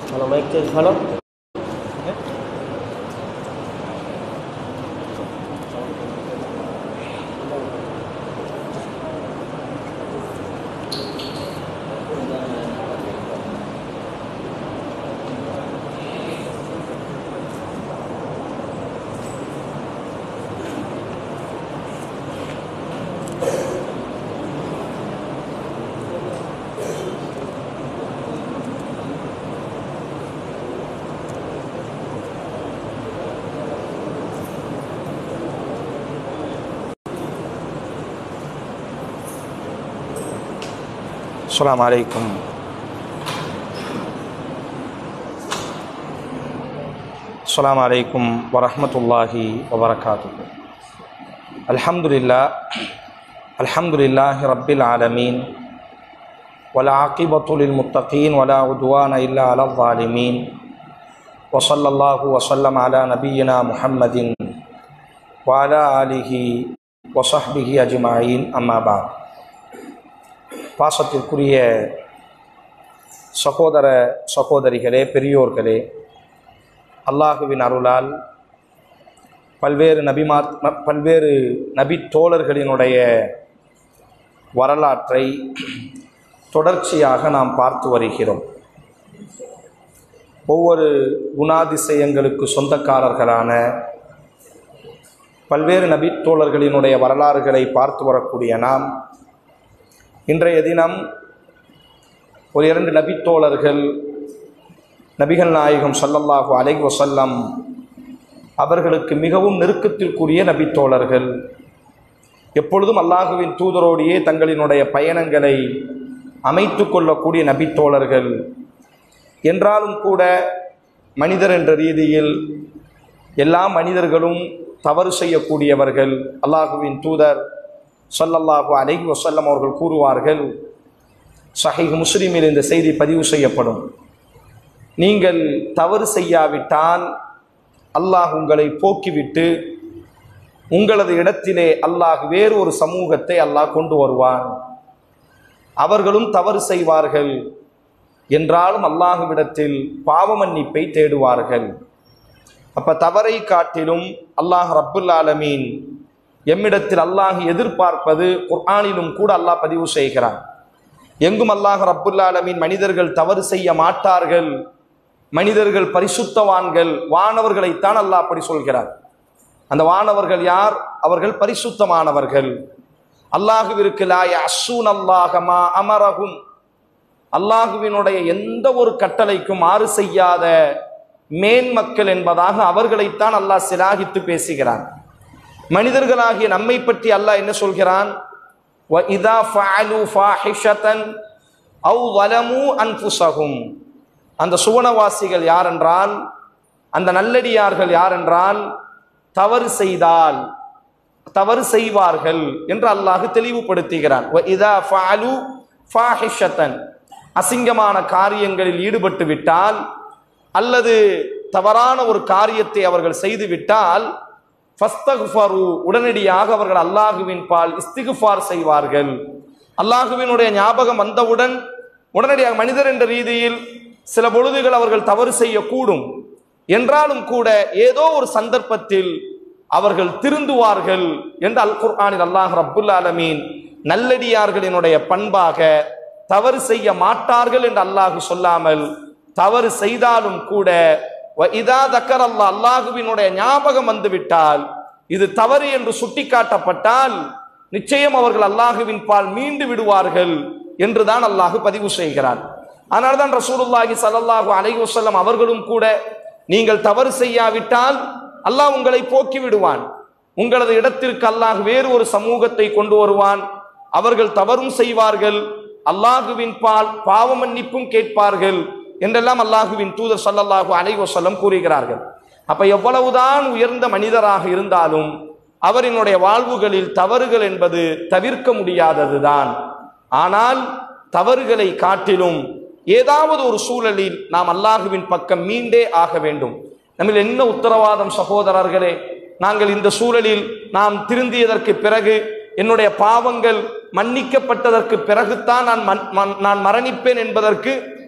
ভালো mic change ভালো السلام عليكم السلام عليكم ورحمة الله وبركاته الحمد لله الحمد لله رب العالمين والعاقبة للمتقين ولا عدوان إلا على الظالمين وصلى الله وسلم على نبينا محمد وعلى آله وصحبه أجمعين أما بعد பாசத்திற்குரிய சகோதர சகோதரிகளே பெரியோர்களே அல்லாஹுவின் அருளால் பல்வேறு நபிமா பல்வேறு நபி தோழர்களினுடைய வரலாற்றை தொடர்ச்சியாக நாம் பார்த்து வருகிறோம் ஒவ்வொரு குணாதிசயங்களுக்கு சொந்தக்காரர்களான பல்வேறு நபி தோழர்களினுடைய வரலாறுகளை பார்த்து வரக்கூடிய நாம் இன்றைய தினம் ஒரு இரண்டு நபித்தோழர்கள் நபிகள் நாயகம் சல்லல்லாஹு அலைஹி வசல்லம் அவர்களுக்கு மிகவும் நெருக்கத்திற்குரிய நபித்தோழர்கள் எப்பொழுதும் அல்லாஹுவின் தூதரோடையே தங்களினுடைய பயணங்களை அமைத்து கொள்ளக்கூடிய நபித்தோழர்கள் என்றாலும் கூட மனிதர் என்ற ரீதியில் எல்லா மனிதர்களும் தவறு செய்யக்கூடியவர்கள் அல்லாஹுவின் தூதர் சொல்லல்லாஹு அலைஹி வசல்லம் அவர்கள் கூறுவார்கள் சஹீஹ் முஸ்லீமில் இந்த செய்தி பதிவு செய்யப்படும் நீங்கள் தவறு செய்யாவிட்டால் அல்லாஹ் உங்களை போக்கிவிட்டு உங்களது இடத்திலே அல்லாஹ் வேறு ஒரு சமூகத்தை அல்லாஹ் கொண்டு வருவான் அவர்களும் தவறு செய்வார்கள் என்றாலும் அல்லாஹுவிடத்தில் பாவ மன்னிப்பை தேடுவார்கள் அப்ப தவறை காட்டிலும் அல்லாஹ் ரப்புல் ஆலமீன் எம்மிடத்தில் அல்லாஹ் எதிர்பார்ப்பது குர்ஆனிலும் கூட அல்லாஹ் பதிவு செய்கிறான் எங்கும் அல்லாஹ் ரப்புல்லாலமின் மனிதர்கள் தவறு செய்ய மாட்டார்கள் மனிதர்கள் பரிசுத்தவான்கள் வானவர்களைத்தான் அல்லாஹ் அப்படி சொல்கிறார் அந்த வானவர்கள் யார் அவர்கள் பரிசுத்தமானவர்கள் அல்லாஹுவிற்கு லாய அசூன் அல்லாஹமா அமரகும் அல்லாஹுவினுடைய எந்த ஒரு கட்டளைக்கும் மாறு செய்யாத மேன்மக்கள் என்பதாக அவர்களைத்தான் அல்லாஹ் சிலாகித்து பேசுகிறான் மனிதர்களாகிய நம்மை பற்றி அல்லாஹ் என்ன சொல்கிறான் அந்த சுவனவாசிகள் யாரென்றால் அந்த நல்லடியார்கள் யாரென்றால் தவறு செய்தால் தவறு செய்வார்கள் என்று அல்லாஹ் தெளிவுபடுத்துகிறான் அசிங்கமான காரியங்களில் ஈடுபட்டு விட்டால் அல்லது தவறான ஒரு காரியத்தை அவர்கள் செய்து விட்டால் ஃபஸ்தகுஃபரு உடனடியாக அவர்கள் அல்லாஹுவின் பால் இஸ்திகுஃபார் செய்வார்கள் அல்லாஹுவினுடைய ஞாபகம் வந்தவுடன் உடனடியாக மனிதர் என்ற ரீதியில் சில பொழுதுகள் அவர்கள் தவறு செய்யக்கூடும் என்றாலும் கூட ஏதோ ஒரு சந்தர்ப்பத்தில் அவர்கள் திருந்துவார்கள் என்று அல் குர்ஆனில் அல்லாஹ் ரப்புல் ஆலமீன் நல்லடியார்களினுடைய பண்பாக தவறு செய்ய மாட்டார்கள் என்று அல்லாஹு சொல்லாமல் தவறு செய்தாலும் கூட இதா தக்கர் அல்லா அல்லாஹுவினுடைய ஞாபகம் வந்துவிட்டால் இது தவறு என்று சுட்டிக்காட்டப்பட்டால் நிச்சயம் அவர்கள் அல்லாஹுவின் பால் மீண்டு விடுவார்கள் என்றுதான் அல்லாஹு பதிவு செய்கிறார் அதனால்தான் ரசூலுல்லாஹி சல்லாஹூ அலைஹி வசல்லம் அவர்களும் கூட நீங்கள் தவறு செய்யாவிட்டால் அல்லாஹ் உங்களை போக்கி விடுவான் உங்களது இடத்திற்கு அல்லாஹ் வேறு ஒரு சமூகத்தை கொண்டு வருவான் அவர்கள் தவறும் செய்வார்கள் அல்லாஹுவின் பால் பாவ மன்னிப்பும் கேட்பார்கள் என்றெல்லாம் அல்லாஹுவின் தூதர் சல்லல்லாஹு அலைவசல்லம் கூறுகிறார்கள் அப்ப எவ்வளவுதான் உயர்ந்த மனிதராக இருந்தாலும் அவரினுடைய வாழ்வுகளில் தவறுகள் என்பது தவிர்க்க முடியாததுதான் ஆனால் தவறுகளை காட்டிலும் ஏதாவது ஒரு சூழலில் நாம் அல்லாஹுவின் பக்கம் மீண்டே ஆக வேண்டும் நம்மில் என்ன உத்தரவாதம் சகோதரர்களே நாங்கள் இந்த சூழலில் நாம் திருந்தியதற்கு பிறகு என்னுடைய பாவங்கள் மன்னிக்கப்பட்டதற்கு பிறகுதான் நான் மன்- மன்- நான் மரணிப்பேன் என்பதற்கு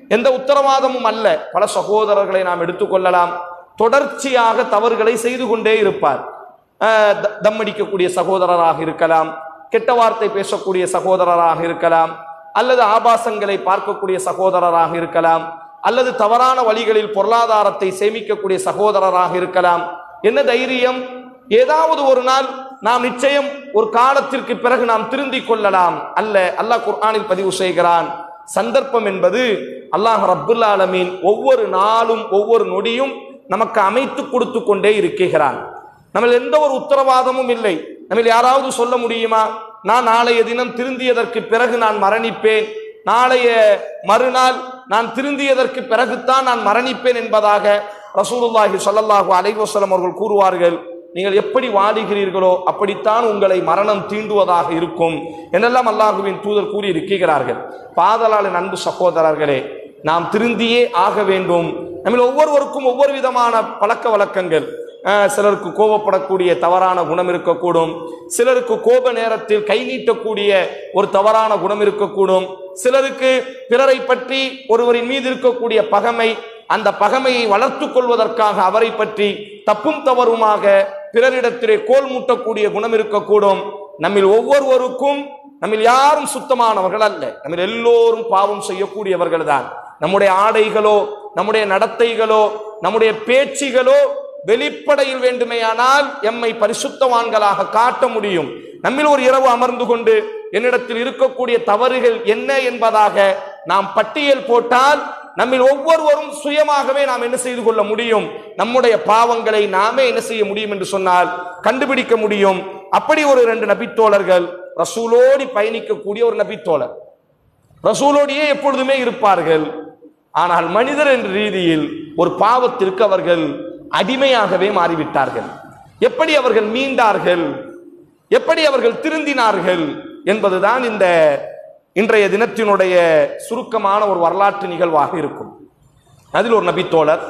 எந்த உத்தரவாதமும் அல்ல பல சகோதரர்களை நாம் எடுத்துக்கொள்ளலாம் தொடர்ச்சியாக தவறுகளை செய்து கொண்டே இருப்பார் ஆஹ் த- தம் அடிக்கக்கூடிய சகோதரராக இருக்கலாம் கெட்ட வார்த்தை பேசக்கூடிய சகோதரராக இருக்கலாம் அல்லது ஆபாசங்களை பார்க்கக்கூடிய சகோதரராக இருக்கலாம் அல்லது தவறான வழிகளில் பொருளாதாரத்தை சேமிக்கக்கூடிய சகோதரராக இருக்கலாம் என்ன தைரியம் ஏதாவது ஒரு நாள் நாம் நிச்சயம் ஒரு காலத்திற்கு பிறகு நாம் திருந்திக் கொள்ளலாம் அல்ல அல்லாஹ் குர்ஆனில் பதிவு செய்கிறான் சந்தர்ப்பம் என்பது அல்லாஹ் ரப்புல் ஆலமீன் ஒவ்வொரு நாளும் ஒவ்வொரு நொடியும் நமக்கு அமைத்து கொடுத்து கொண்டே இருக்கிறான் நம்ம எந்த ஒரு உத்தரவாதமும் இல்லை நம்ம யாராவது சொல்ல முடியுமா நான் நாளைய தினம் திருந்தியதற்கு பிறகு நான் மரணிப்பேன் நாளைய மறுநாள் நான் திருந்தியதற்கு பிறகுதான் நான் மரணிப்பேன் என்பதாக ரசூலுல்லாஹி ஸல்லல்லாஹு அலைஹி வஸல்லம் அவர்கள் கூறுவார்கள் நீங்கள் எப்படி வாடுகிறீர்களோ அப்படித்தான் உங்களை மரணம் தீண்டுவதாக இருக்கும் என்றெல்லாம் அல்லாஹுவின் தூதர் கூறி இருக்கிறார்கள் பாதலாளின் அன்பு சகோதரர்களே நாம் திருந்தியே ஆக வேண்டும் நம்ம ஒவ்வொருவருக்கும் ஒவ்வொரு விதமான பழக்க வழக்கங்கள் அஹ், சிலருக்கு கோபப்படக்கூடிய தவறான குணம் இருக்கக்கூடும் சிலருக்கு கோப நேரத்தில் கை நீட்டக்கூடிய ஒரு தவறான குணம் இருக்கக்கூடும் சிலருக்கு பிறரை பற்றி ஒருவரின் மீது இருக்கக்கூடிய பகமை அந்த பகமையை வளர்த்துக் கொள்வதற்காக அவரை பற்றி தப்பும் தவறுமாக பிறரிடத்திலே கோல் மூட்டக்கூடிய குணம் இருக்கக்கூடும் நம்மில் ஒவ்வொருவருக்கும் நம்மில் யாரும் சுத்தமானவர்கள் அல்ல நம்மில் எல்லோரும் பாவம் செய்யக்கூடியவர்கள் தான் நம்முடைய ஆடைகளோ நம்முடைய நடத்தைகளோ நம்முடைய பேச்சுகளோ வெளிப்படையில் வேண்டுமேயானால் எம்மை பரிசுத்தவான்களாக காட்ட முடியும் நம்மில் ஒரு இரவு அமர்ந்து கொண்டு என்னிடத்தில் இருக்கக்கூடிய தவறுகள் என்ன என்பதாக நாம் பட்டியல் போட்டால் நம்மில் ஒவ்வொருவரும் சுயமாகவே நாம் என்ன செய்து கொள்ள முடியும் நம்முடைய பாவங்களை நாமே என்ன செய்ய முடியும் என்று சொன்னால் கண்டுபிடிக்க முடியும் அப்படி ஒரு ரெண்டு நபித்தோழர்கள் ரசூலோடி பயணிக்கக்கூடிய ஒரு நபித்தோழர் ரசூலோடியே எப்பொழுதுமே இருப்பார்கள் ஆனால் மனிதர் என்ற ரீதியில் ஒரு பாவத்திற்கு அவர்கள் அடிமையாகவே மாறிவிட்டார்கள் எப்படி அவர்கள் மீண்டார்கள் எப்படி அவர்கள் திருந்தினார்கள் என்பதுதான் இந்த இன்றைய தினத்தினுடைய சுருக்கமான ஒரு வரலாற்று நிகழ்வாக இருக்கும் அதில் ஒரு நபித்தோழர்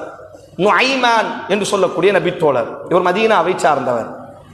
நுஐமான் என்று சொல்லக்கூடிய நபித்தோழர் இவர் மதீனாவை சார்ந்தவர்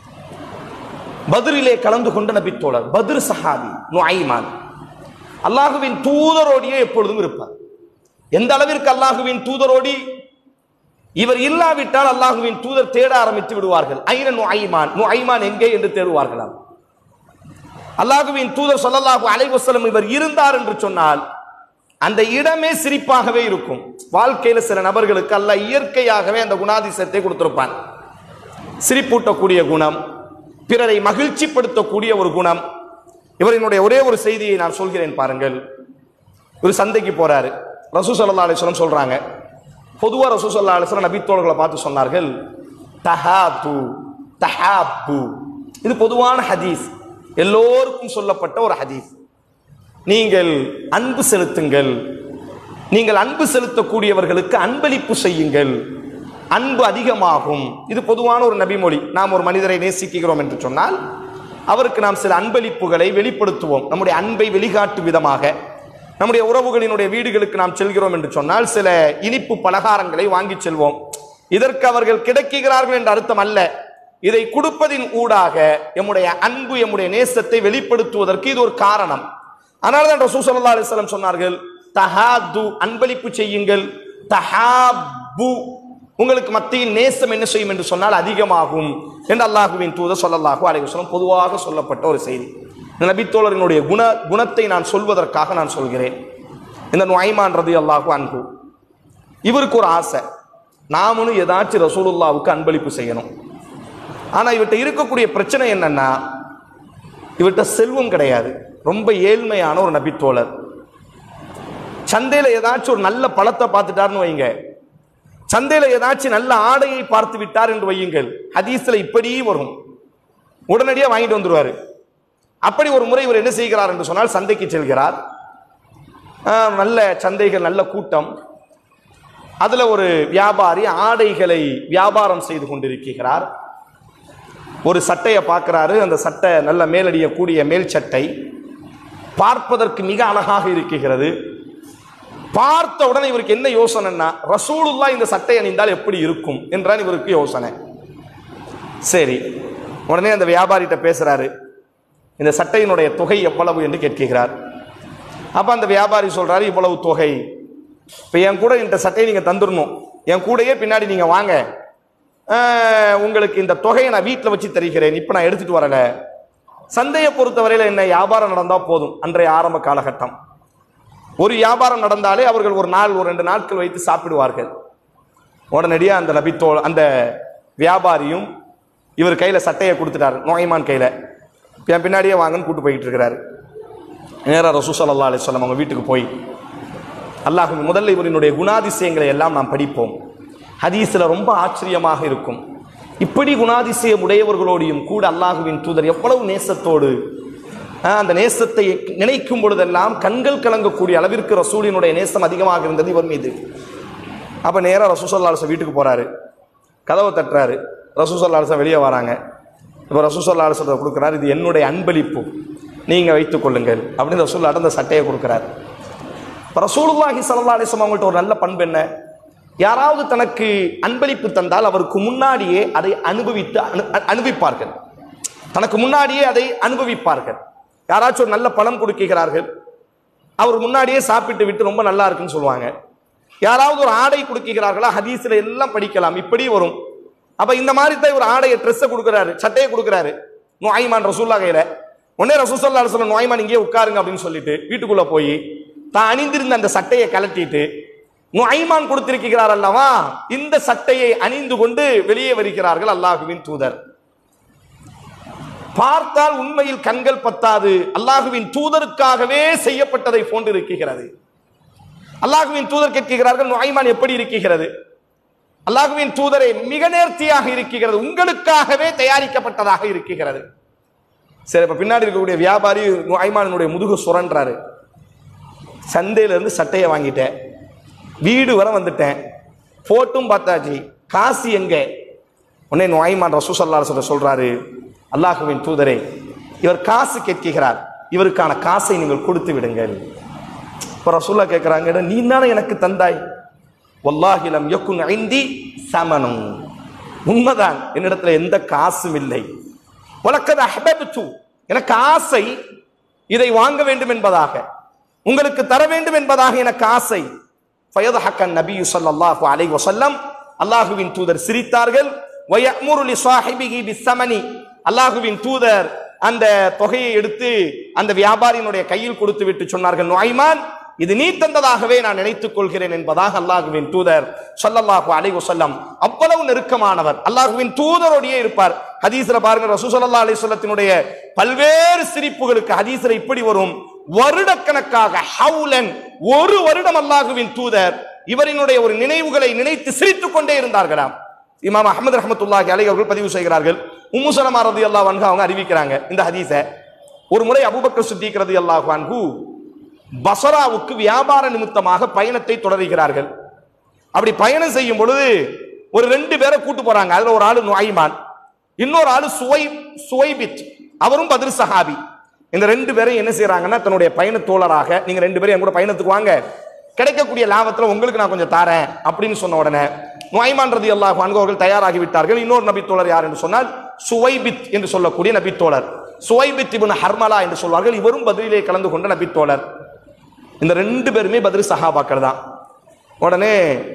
பத்ரிலே கலந்து கொண்ட நபித்தோழர் பத்ர் சஹாபி நுஐமான் அல்லாஹுவின் தூதரோடியே எப்பொழுதும் இருப்பார் எந்த அளவிற்கு அல்லாஹுவின் தூதரோடி இவர் இல்லாவிட்டால் அல்லாஹுவின் தூதர் தேட ஆரம்பித்து விடுவார்கள் ஐன நுஐமான் நுஐமான் எங்கே என்று தேடுவார்களாம் அல்லாஹுவின் தூதர் சொல்லல்லாஹு அலைவசலம் இவர் இருந்தார் என்று சொன்னால் அந்த இடமே சிரிப்பாகவே இருக்கும் வாழ்க்கையில சில நபர்களுக்கு அல்லாஹ் இயற்கையாகவே அந்த குணாதிசயத்தை கொடுத்திருப்பான் சிரிப்பூட்டக்கூடிய குணம் பிறரை மகிழ்ச்சிப்படுத்தக்கூடிய ஒரு குணம் இவரினுடைய ஒரே ஒரு செய்தியை நான் சொல்கிறேன் பாருங்கள் ஒரு சந்தைக்கு போறாரு ரசூ சல்லா அலிஸ்வரம் சொல்றாங்க பொதுவாக ரசூ சல்லா அலிஸ்வரம் நபித்தோழர்களை பார்த்து சொன்னார்கள் தஹாபு தஹாபு இது பொதுவான ஹதீஸ் எல்லோருக்கும் சொல்லப்பட்ட ஒரு ஹதீஸ் நீங்கள் அன்பு செலுத்துங்கள் நீங்கள் அன்பு செலுத்தக்கூடியவர்களுக்கு அன்பளிப்பு செய்யுங்கள் அன்பு அதிகமாகும் இது பொதுவான ஒரு நபிமொழி நாம் ஒரு மனிதரை நேசிக்கிறோம் என்று சொன்னால் அவருக்கு நாம் சில அன்பளிப்புகளை வெளிப்படுத்துவோம் நம்முடைய அன்பை வெளிக்காட்டு விதமாக நம்முடைய உறவுகளினுடைய வீடுகளுக்கு நாம் செல்கிறோம் என்று சொன்னால் சில இனிப்பு பலகாரங்களை வாங்கி செல்வோம் இதற்கு அவர்கள் கிடைக்கிறார்கள் என்ற அர்த்தம் அல்ல இதை கொடுப்பதின் ஊடாக எம்முடைய அன்பு எம்முடைய நேசத்தை வெளிப்படுத்துவதற்கு இது ஒரு காரணம் அதனால தான் ரசூ சல்லா அலிஸ்லாம் சொன்னார்கள் தஹாது அன்பளிப்பு செய்யுங்கள் தஹாபு உங்களுக்கு மத்தியில் நேசம் என்ன செய்யும் என்று சொன்னால் அதிகமாகும் என்று அல்லாஹுவின் தூதர் சொல்லல்லாஹு அலைவசலம் பொதுவாக சொல்லப்பட்ட ஒரு செய்தி இந்த நபித்தோழரினுடைய குண குணத்தை நான் சொல்வதற்காக நான் சொல்கிறேன் இந்த நுழைமான் ரதி அல்லாஹு அன்பு இவருக்கு ஒரு ஆசை நாமளும் ஏதாச்சும் ரசூலுல்லாவுக்கு அன்பளிப்பு செய்யணும் ஆனா இவர்கிட்ட இருக்கக்கூடிய பிரச்சனை என்னன்னா இவர்கிட்ட செல்வம் கிடையாது ரொம்ப ஏழ்மையான ஒரு நபித்தோழர் சந்தையில ஏதாச்சும் ஒரு நல்ல பழத்தை பார்த்துட்டாருன்னு வைங்க சந்தையில ஏதாச்சும் நல்ல ஆடையை பார்த்து விட்டார் என்று வையுங்கள் ஹதீஸ்ல இப்படியே வரும் உடனடியாக வாங்கிட்டு வந்துருவாரு அப்படி ஒரு முறை இவர் என்ன செய்கிறார் என்று சொன்னால் சந்தைக்கு செல்கிறார் ஆஹ், நல்ல சந்தைகள் நல்ல கூட்டம் அதுல ஒரு வியாபாரி ஆடைகளை வியாபாரம் செய்து கொண்டிருக்கிறார் ஒரு சட்டையை பார்க்கிறாரு அந்த சட்டை நல்ல மேலடியக்கூடிய மேல் சட்டை பார்ப்பதற்கு மிக அழகாக இருக்கிறது பார்த்த உடனே இவருக்கு என்ன யோசனைன்னா ரசூலுல்லா இந்த சட்டை அணிந்தால் எப்படி இருக்கும் என்றான் இவருக்கு யோசனை சரி உடனே அந்த வியாபாரிகிட்ட பேசுறாரு இந்த சட்டையினுடைய தொகை எவ்வளவு என்று கேட்கிறார் அப்ப அந்த வியாபாரி சொல்றாரு இவ்வளவு தொகை இப்போ என் கூட இந்த சட்டையை நீங்கள் தந்துடணும் என் கூடயே பின்னாடி நீங்கள் வாங்க ஆஹ், உங்களுக்கு இந்த தொகையை நான் வீட்டில் வச்சு தருகிறேன் இப்போ நான் எடுத்துட்டு வரல சந்தையை பொறுத்தவரையில் என்ன வியாபாரம் நடந்தால் போதும் அன்றைய ஆரம்ப காலகட்டம் ஒரு வியாபாரம் நடந்தாலே அவர்கள் ஒரு நாள் ஒரு ரெண்டு நாட்கள் வைத்து சாப்பிடுவார்கள் உடனடியாக அந்த நபித்தோ அந்த வியாபாரியும் இவர் கையில் சட்டையை கொடுத்துட்டாரு நோய்மான் கையில் என் பின்னாடியே வாங்கன்னு கூட்டு போய்கிட்டு இருக்கிறாரு நேராக ரசூஸ் அல்லா அலிஸ்லாம் அவங்க வீட்டுக்கு போய் அல்லாஹ் முதல்ல இவரினுடைய குணாதிசயங்களை எல்லாம் நாம் படிப்போம் ஹதீஸில் ரொம்ப ஆச்சரியமாக இருக்கும் இப்படி குணாதிசயம் உடையவர்களோடையும் கூட அல்லாஹுவின் தூதர் எவ்வளவு நேசத்தோடு ஆஹ், அந்த நேசத்தை நினைக்கும் பொழுதெல்லாம் கண்கள் கலங்கக்கூடிய அளவிற்கு ரசூலினுடைய நேசம் அதிகமாக இருந்தது இவர் மீது அப்போ நேராக ரசூசல்லாசம் வீட்டுக்கு போகிறாரு கதவை தட்டுறாரு ரசூசல்லாசம் வெளியே வராங்க இப்போ ரசூசல்லாசத்தை கொடுக்குறாரு இது என்னுடைய அன்பளிப்பு நீங்கள் வைத்துக் கொள்ளுங்கள் அப்படின்னு ரசூல் அடந்த சட்டையை கொடுக்குறாரு இப்போ ரசூலுல்லாஹி ஸல்லல்லாஹு அலைஹி வஸல்லம் அவங்கள்ட்ட ஒரு நல்ல பண்பு என்ன யாராவது தனக்கு அன்பளிப்பு தந்தால் அவருக்கு முன்னாடியே அதை அனுபவித்து அனு- அ- அனுபவிப்பார்கள் தனக்கு முன்னாடியே அதை அனுபவிப்பார்கள் யாராச்சும் ஒரு நல்ல பணம் கொடுக்கிறார்கள் அவர் முன்னாடியே சாப்பிட்டு விட்டு ரொம்ப நல்லா இருக்குன்னு சொல்லுவாங்க யாராவது ஒரு ஆடை கொடுக்கிறார்களா ஹதீஸ்ல எல்லாம் படிக்கலாம் இப்படி வரும் அப்ப இந்த மாதிரி தான் ஒரு ஆடையை ட்ரெஸ்ஸை கொடுக்குறாரு சட்டையை கொடுக்குறாரு நோய்மான் ரசூல்லா கையில உடனே ரசூசல்லா சொல்ல நோய்மான் இங்கே உட்காருங்க அப்படின்னு சொல்லிட்டு வீட்டுக்குள்ள போய் தான் அணிந்திருந்த அந்த சட்டையை கலட்டிட்டு நுஐமான் கொடுத்திருக்கிறார் அல்லவா இந்த சட்டையை அணிந்து கொண்டு வெளியே வருகிறார்கள் அல்லாஹுவின் தூதர் பார்த்தால் உண்மையில் கண்கள் பத்தாது அல்லாஹுவின் தூதருக்காகவே செய்யப்பட்டதை போன்று இருக்கிறது அல்லாஹுவின் தூதர் கேட்கிறார்கள் நுஐமான் எப்படி இருக்கிறது அல்லாஹுவின் தூதரை மிக நேர்த்தியாக இருக்கிறது உங்களுக்காகவே தயாரிக்கப்பட்டதாக இருக்கிறது சரி இப்ப பின்னாடி இருக்கக்கூடிய வியாபாரி நுஐமானுடைய முதுகு சுரன்றாரு சந்தையில இருந்து சட்டையை வாங்கிட்டேன் வீடு வர வந்துட்டேன் போட்டும் பார்த்தாச்சு காசு எங்க உடனே நோய்மான் ரசூசல்லா சொல்ல சொல்றாரு அல்லாஹுவின் தூதரே இவர் காசு கேட்கிறார் இவருக்கான காசை நீங்கள் கொடுத்து விடுங்கள் இப்போ ரசூல்லா கேட்குறாங்க நீ தானே எனக்கு தந்தாய் வல்லாஹிலம் யக்குன் ஐந்தி சமனும் உண்மைதான் என்னிடத்துல எந்த காசும் இல்லை உலக்கது அஹபப்து எனக்கு ஆசை இதை வாங்க வேண்டும் என்பதாக உங்களுக்கு தர வேண்டும் என்பதாக எனக்கு ஆசை ஃபயதஹக்கன் நபியு ஸல்லல்லாஹு அலைஹி வஸல்லம் அல்லாஹுவின் தூதர் சிரித்தார்கள் வயமுரு லி ஸாஹிபிஹி பிஸ்ஸமனி அல்லாஹுவின் தூதர் அந்த தொகையை எடுத்து அந்த வியாபாரியினுடைய கையில் கொடுத்து விட்டு சொன்னார்கள் நுஐமான் இது நீ தந்ததாகவே நான் நினைத்துக் கொள்கிறேன் என்பதாக அல்லாஹுவின் தூதர் ஸல்லல்லாஹு அலைஹி வஸல்லம் அவ்வளவு நெருக்கமானவர் அல்லாஹுவின் தூதரோடையே இருப்பார் ஹதீஸ்ல பாருங்க ரசூல் ஸல்லல்லாஹு அலைஹி வஸல்லத்தினுடைய பல்வேறு சிரிப்புகளுக்கு ஹதீஸ்ல இப்படி வரும் வருடக்கணக்காக ஹவுலன் ஒரு வருடம் அல்லாஹுவின் தூதர் இவரினுடைய ஒரு நினைவுகளை நினைத்து சிரித்துக் கொண்டே இருந்தார்களாம் இமாம் அஹமது ரஹமத்துல்லாஹி அலைஹி அவர்கள் பதிவு செய்கிறார்கள் உம்மு சலமா ரலியல்லாஹு அன்ஹா அவங்க அறிவிக்கிறாங்க இந்த ஹதீஸை ஒரு முறை அபூபக்கர் சித்திக் ரலியல்லாஹு அன்ஹு பசராவுக்கு வியாபார நிமித்தமாக பயணத்தை தொடர்கிறார்கள் அப்படி பயணம் செய்யும் பொழுது ஒரு ரெண்டு பேரை கூட்டு போறாங்க அதுல ஒரு ஆளு நுஐமான் இன்னொரு ஆளு சுவை சுவைபித் அவரும் பதில் சஹாபி இந்த ரெண்டு பேரும் என்ன செய்றாங்கன்னா தன்னுடைய பயண தோழராக நீங்க ரெண்டு பேரும் என் கூட பயணத்துக்கு வாங்க கிடைக்கக்கூடிய லாபத்துல உங்களுக்கு நான் கொஞ்சம் தாரேன் அப்படின்னு சொன்ன உடனே நுஐமான் ரதி அல்லாஹ் அவர்கள் தயாராகி விட்டார்கள் இன்னொரு நபித்தோழர் யார் என்று சொன்னால் சுவைபித் என்று சொல்லக்கூடிய நபித்தோழர் சுவைபித் இப்னு ஹர்மலா என்று சொல்வார்கள் இவரும் பதிலே கலந்து கொண்ட நபித்தோழர் இந்த ரெண்டு பேருமே பதில் சஹாபாக்கள் தான் உடனே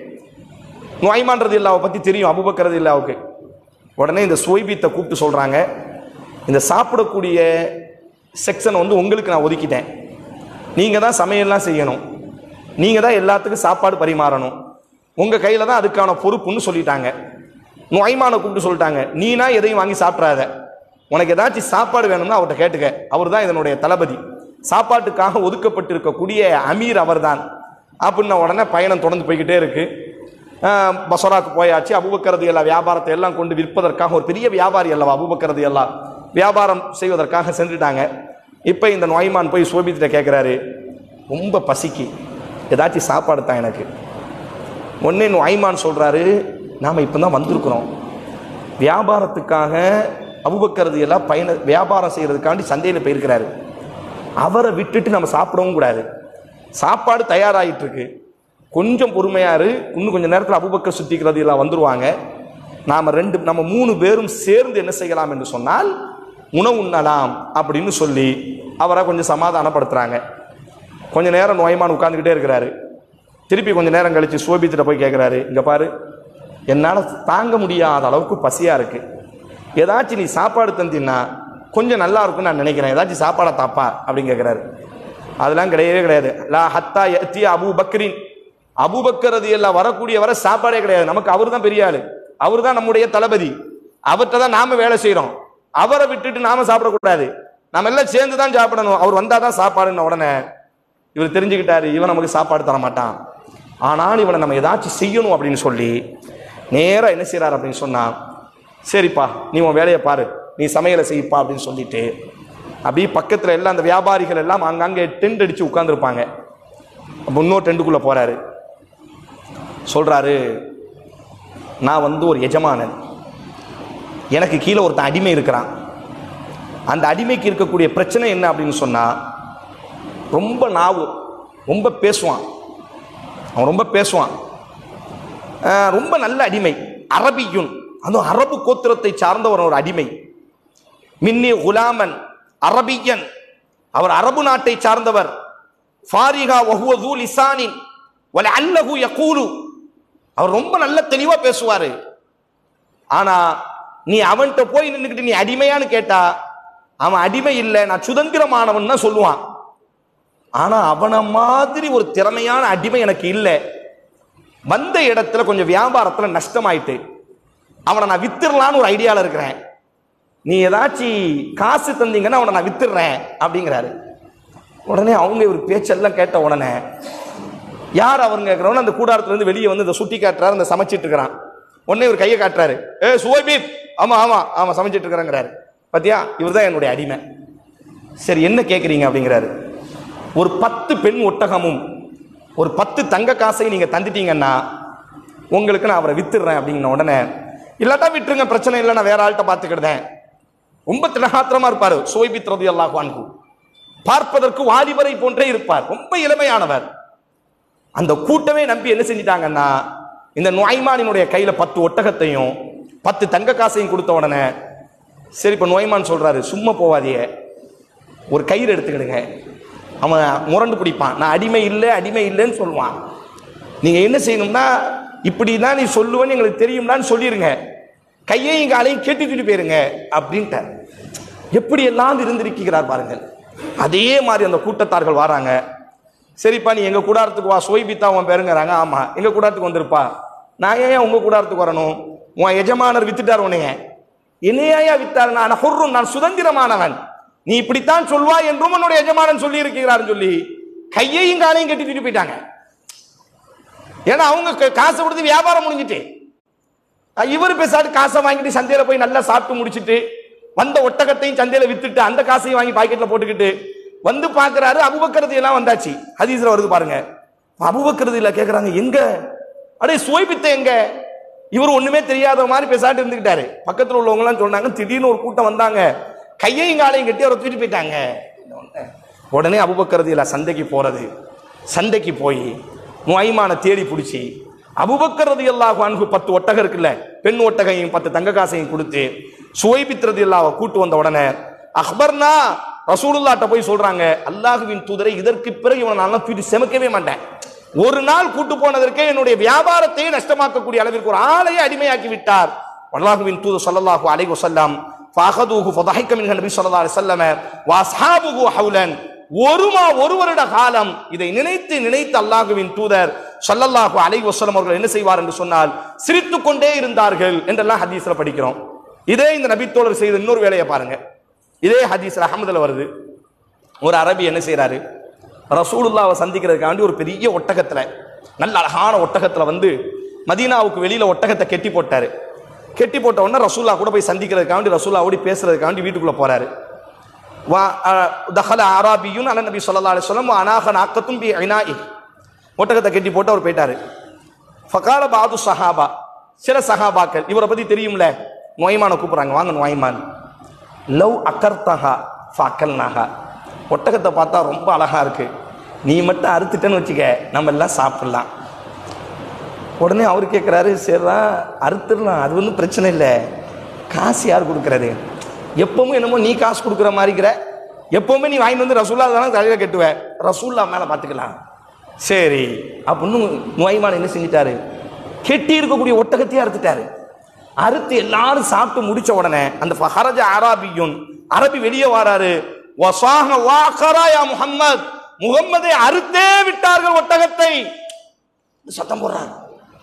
நுழைமான் ரதி இல்லாவை பற்றி தெரியும் அபுபக்கர் ரதி இல்லாவுக்கு உடனே இந்த சுவைபீத்தை கூப்பிட்டு சொல்கிறாங்க இந்த சாப்பிடக்கூடிய செக்ஷனை வந்து உங்களுக்கு நான் ஒதுக்கிட்டேன் நீங்கள் தான் சமையல்லாம் செய்யணும் நீங்கள் தான் எல்லாத்துக்கும் சாப்பாடு பரிமாறணும் உங்கள் கையில் தான் அதுக்கான பொறுப்புன்னு சொல்லிட்டாங்க நுழைமானை கூப்பிட்டு சொல்லிட்டாங்க நீனா எதையும் வாங்கி சாப்பிட்றாத உனக்கு ஏதாச்சும் சாப்பாடு வேணும்னா அவர்கிட்ட கேட்டுக்க அவர் தான் இதனுடைய தளபதி சாப்பாட்டுக்காக ஒதுக்கப்பட்டிருக்கக்கூடிய அமீர் அவர்தான் அப்படின்ன உடனே பயணம் தொடர்ந்து போய்கிட்டே இருக்கு ஆஹ் பசராக்கு போயாச்சு அபுபக்கரது எல்லா வியாபாரத்தை எல்லாம் கொண்டு விற்பதற்காக ஒரு பெரிய வியாபாரி அல்லவா அபுபக்கரது எல்லாம் வியாபாரம் செய்வதற்காக சென்றுட்டாங்க இப்போ இந்த நோய்மான் போய் சோபித்திட்ட கேட்குறாரு ரொம்ப பசிக்கு ஏதாச்சும் சாப்பாடு தான் எனக்கு ஒன்னே நுஐமான் சொல்றாரு நாம இப்போ தான் வந்திருக்கிறோம் வியாபாரத்துக்காக அபுபக்கரது எல்லாம் பயண வியாபாரம் செய்யறதுக்காண்டி சந்தையில் போயிருக்கிறாரு அவரை விட்டுட்டு நம்ம சாப்பிடவும் கூடாது சாப்பாடு தயாராகிட்டு இருக்கு கொஞ்சம் பொறுமையாரு இன்னும் கொஞ்சம் நேரத்தில் அபுபக்கர் சுத்திக்கிறது எல்லாம் வந்துருவாங்க நாம ரெண்டு நம்ம மூணு பேரும் சேர்ந்து என்ன செய்யலாம் என்று சொன்னால் உணவு உண்ணலாம் அப்படின்னு சொல்லி அவரை கொஞ்சம் சமாதானப்படுத்துறாங்க கொஞ்ச நேரம் நோய்மான் உட்கார்ந்துக்கிட்டே இருக்கிறாரு திருப்பி கொஞ்ச நேரம் கழிச்சு சோபித்திட்ட போய் கேட்குறாரு இங்க பாரு என்னால் தாங்க முடியாத அளவுக்கு பசியா இருக்கு ஏதாச்சும் நீ சாப்பாடு தந்தீன்னா கொஞ்சம் நல்லா இருக்கும்னு நான் நினைக்கிறேன் ஏதாச்சும் சாப்பாடை தாப்பா அப்படின்னு கேட்குறாரு அதெல்லாம் கிடையவே கிடையாது லா ஹத்தா யத்தி அபு பக்ரின் அபுபக்கரது எல்லாம் வரக்கூடிய வர சாப்பாடே கிடையாது நமக்கு அவர் தான் பெரிய ஆளு அவர் தான் நம்முடைய தளபதி அவர்கிட்ட தான் நாம வேலை செய்றோம் அவரை விட்டுட்டு நாம சாப்பிடக்கூடாது நாம எல்லாம் சேர்ந்து தான் சாப்பிடணும் அவர் வந்தாதான் சாப்பாடுன்ன உடனே இவர் தெரிஞ்சுக்கிட்டாரு இவன் நமக்கு சாப்பாடு தர மாட்டான் ஆனால் இவனை நம்ம ஏதாச்சும் செய்யணும் அப்படின்னு சொல்லி நேரா என்ன செய்றார் அப்படின்னு சொன்னா சரிப்பா நீ உன் வேலையை பாரு நீ சமையலை செய்ப்பா அப்படின்னு சொல்லிட்டு அப்படியே பக்கத்துல எல்லாம் அந்த வியாபாரிகள் எல்லாம் அங்கங்கே டென்ட் அடிச்சு உட்கார்ந்துருப்பாங்க அப்போ இன்னொரு டென்ட்டுக்குள்ள போறாரு சொல்றாரு நான் வந்து ஒரு எஜமானன் எனக்கு கீழே ஒருத்தன் அடிமை இருக்கிறான் அந்த அடிமைக்கு இருக்கக்கூடிய பிரச்சனை என்ன அப்படின்னு சொன்னா ரொம்ப நாவு ரொம்ப பேசுவான் அவன் ரொம்ப பேசுவான் ஆஹ் ரொம்ப நல்ல அடிமை அரபியுன் அதுவும் அரபு கோத்திரத்தை சார்ந்தவர் ஒரு அடிமை மின்னி குலாமன் அரபியன் அவர் அரபு நாட்டை சார்ந்தவர் ஃபாரிகா வஹுவ து லிசானின் வல அல்லஹு யகூலு அவர் ரொம்ப நல்ல தெளிவா பேசுவாரு ஆனா நீ அவன்கிட்ட போய் நின்னுக்கிட்டு நீ அடிமையான்னு கேட்டா அவன் அடிமை இல்லை நான் சுதந்திரமானவன் தான் சொல்லுவான் ஆனா அவனை மாதிரி ஒரு திறமையான அடிமை எனக்கு இல்லை வந்த இடத்துல கொஞ்சம் வியாபாரத்துல நஷ்டமாயிட்டு அவனை நான் வித்துடலான்னு ஒரு ஐடியால இருக்கிறேன் நீ ஏதாச்சும் காசு தந்தீங்கன்னா அவனை நான் வித்துடுறேன் அப்படிங்கிறாரு உடனே அவங்க ஒரு பேச்செல்லாம் கேட்ட உடனே யார் அவங்க கேட்குறவன அந்த கூடாரத்துல இருந்து வெளியே வந்து இந்த சுட்டி காட்டுறாரு அந்த சமைச்சிட்டு இருக்கிறான் உடனே ஒரு கையை காட்டுறாரு ஏ சுவைபீப் ஆமா ஆமா ஆமா சமைச்சிட்டு இருக்கிறேங்கிறாரு பாத்தியா இவர் தான் என்னுடைய அடிமை சரி என்ன கேட்குறீங்க அப்படிங்கிறாரு ஒரு பத்து பெண் ஒட்டகமும் ஒரு பத்து தங்க காசையும் நீங்க தந்துட்டீங்கன்னா உங்களுக்கு நான் அவரை வித்துடுறேன் அப்படிங்கிற உடனே இல்லாட்டா விட்டுருங்க பிரச்சனை இல்லை நான் வேற ஆள்கிட்ட பார்த்துக்கிடுதேன் ரொம்ப திடகாத்திரமா இருப்பாரு சோய்பித் ரதி அல்லாஹ் வான்கு பார்ப்பதற்கு வாலிபரை போன்றே இருப்பார் ரொம்ப இளமையானவர் அந்த கூட்டமே நம்பி என்ன செஞ்சிட்டாங்கன்னா இந்த நுழைமானினுடைய கையில பத்து ஒட்டகத்தையும் பத்து தங்க காசையும் கொடுத்த உடனே சரி இப்போ நுழைமான் சொல்றாரு சும்மா போவாதிய ஒரு கயிறு எடுத்துக்கிடுங்க அவன் முரண்டு பிடிப்பான் நான் அடிமை இல்லை அடிமை இல்லைன்னு சொல்லுவான் நீங்க என்ன செய்யணும்னா இப்படி தான் நீ சொல்லுவேன்னு எங்களுக்கு தெரியும்டான்னு சொல்லிருங்க கையையும் காலையும் கேட்டுக்கிட்டு போயிருங்க அப்படின்ட்டார் எப்படி எல்லாம் இருந்திருக்கிறார் பாருங்கள் அதே மாதிரி அந்த கூட்டத்தார்கள் வராங்க சரிப்பா நீ எங்க கூடாரத்துக்கு வா சோய்பித்தா உன் பேருங்கிறாங்க ஆமா எங்க கூடாரத்துக்கு வந்திருப்பா நான் ஏன் உங்க கூடாரத்துக்கு வரணும் உன் எஜமானர் வித்துட்டார் உன்னைய என்னையா வித்தார் நான் ஹுர்ரும் நான் சுதந்திரமானவன் நீ இப்படித்தான் சொல்வாய் என்றும் உன்னுடைய எஜமானன் சொல்லி இருக்கிறாருன்னு சொல்லி கையையும் காலையும் கட்டிட்டு போயிட்டாங்க ஏன்னா அவங்க க- காசை கொடுத்து வியாபாரம் முடிஞ்சிட்டு அஹ் இவர் பேசாட்டு காசை வாங்கிட்டு சந்தையில போய் நல்லா சாப்பிட்டு முடிச்சிட்டு வந்த ஒட்டகத்தையும் சந்தையில வித்துட்டு அந்த காசையும் வாங்கி பாக்கெட்ல போட்டுக்கிட்டு வந்து பாக்குறாரு அபுபக்கரது எல்லாம் வந்தாச்சு ஹதீஸ்ல வருது பாருங்க அபுபக்கரது இல்ல கேக்குறாங்க எங்க அடே சுவைப்பித்த எங்க இவர் ஒண்ணுமே தெரியாத மாதிரி பேசாட்டு இருந்துக்கிட்டாரு பக்கத்துல உள்ளவங்க எல்லாம் சொன்னாங்க திடீர்னு ஒரு கூட்டம் வந்தாங்க கையையும் காலையும் கட்டி அவரை தூக்கிட்டு போயிட்டாங்க உடனே அபுபக்கரது இல்ல சந்தைக்கு போறது சந்தைக்கு போய் நுழைமான தேடி பிடிச்சி அபுபக்கரது எல்லா அன்பு பத்து ஒட்டகம் இருக்குல்ல பெண் ஒட்டகையும் பத்து தங்க காசையும் கொடுத்து சுவைபித்ரது எல்லா கூட்டு வந்த உடனே அக்பர்னா ரசூலுல்லாட்ட போய் சொல்றாங்க அல்லாஹுவின் தூதரை இதற்கு பிறகு இவனை நான் தூக்கி செமக்கவே மாட்டேன் ஒரு நாள் கூட்டு போனதற்கே என்னுடைய வியாபாரத்தையே நஷ்டமாக்கக்கூடிய அளவிற்கு ஒரு ஆளையே அடிமையாக்கி விட்டார் அல்லாஹுவின் தூதர் ஸல்லல்லாஹு அலைஹி வஸல்லம் ஃபஅகதுஹு ஃபதஹிக மின்ஹு நபி ஸல்லல்லாஹு அலைஹி வஸல்லம் வஅஸ்ஹாபுஹு ஹவுலன் ஒரு மா ஒரு வருட காலம் இதை நினைத்து நினைத்து அல்லாஹுவின் தூதர் ஸல்லல்லாஹு அலைஹி வஸல்லம் அவர்கள் என்ன செய்வார் என்று சொன்னால் சிரித்துக் கொண்டே இருந்தார்கள் என்றெல்லாம் ஹதீஸ்ல படிக்கிறோம் இதே இந்த நபித்தோழர் செய்த இன்னொரு வேலையை பாருங்க இதே ஹதீஸ்ல அஹமதுல வருது ஒரு அரபி என்ன செய்றாரு ரசூலுல்லாவை சந்திக்கிறதுக்காண்டி ஒரு பெரிய ஒட்டகத்துல நல்ல அழகான ஒட்டகத்துல வந்து மதீனாவுக்கு வெளியில ஒட்டகத்தை கெட்டி போட்டாரு கெட்டி போட்ட உடனே ரசூல்லா கூட போய் சந்திக்கிறதுக்காண்டி ரசூல்லாவோடி பேசுறதுக்காண்டி வீட்டுக்குள்ள போறாரு வா அஹ், தஹல ஆராபியுன் அல நபி ஸல்லல்லாஹு அலைஹி வஸல்லம் அனாக நாக்கத்தும் பி ஐனாஇ ஒட்டகத்தை கெட்டி போட்டு அவர் போயிட்டாரு ஃபகால பாது சஹாபா சில சஹாபாக்கள் இவரை பத்தி தெரியும்ல நோய்மான கூப்பிடுறாங்க வாங்க நோய்மான் லவ் அக்கர்த்தஹா ஃபக்கல்னாகா ஒட்டகத்தை பார்த்தா ரொம்ப அழகா இருக்கு நீ மட்டும் அறுத்துட்டேன்னு வச்சுக்க நம்ம எல்லாம் சாப்பிடலாம் உடனே அவர் கேட்குறாரு சரிடா அறுத்துடலாம் அது ஒன்றும் பிரச்சனை இல்லை காசு யார் கொடுக்குறது எப்பவுமே என்னமோ நீ காசு கொடுக்குற மாதிரிக்கிற எப்பவுமே நீ வாங்கிட்டு வந்து ரசூல்லா தானே தலையில கட்டுவ ரசூல்லா மேலே பார்த்துக்கலாம் சரி அப்படின்னு நோய்மான் என்ன செஞ்சிட்டாரு கெட்டி இருக்கக்கூடிய ஒட்டகத்தையே அறுத்துட்டாரு அறுத்து எல்லாரும் சாப்பிட்டு முடிச்ச உடனே அந்த ஃபஹரஜ அராபியுன் அரபி வெளியே வராரு வசாஹ வாக்கரா யா முஹம்மத் முகம்மதை அறுத்தே விட்டார்கள் ஒட்டகத்தை சத்தம் போடுறாங்க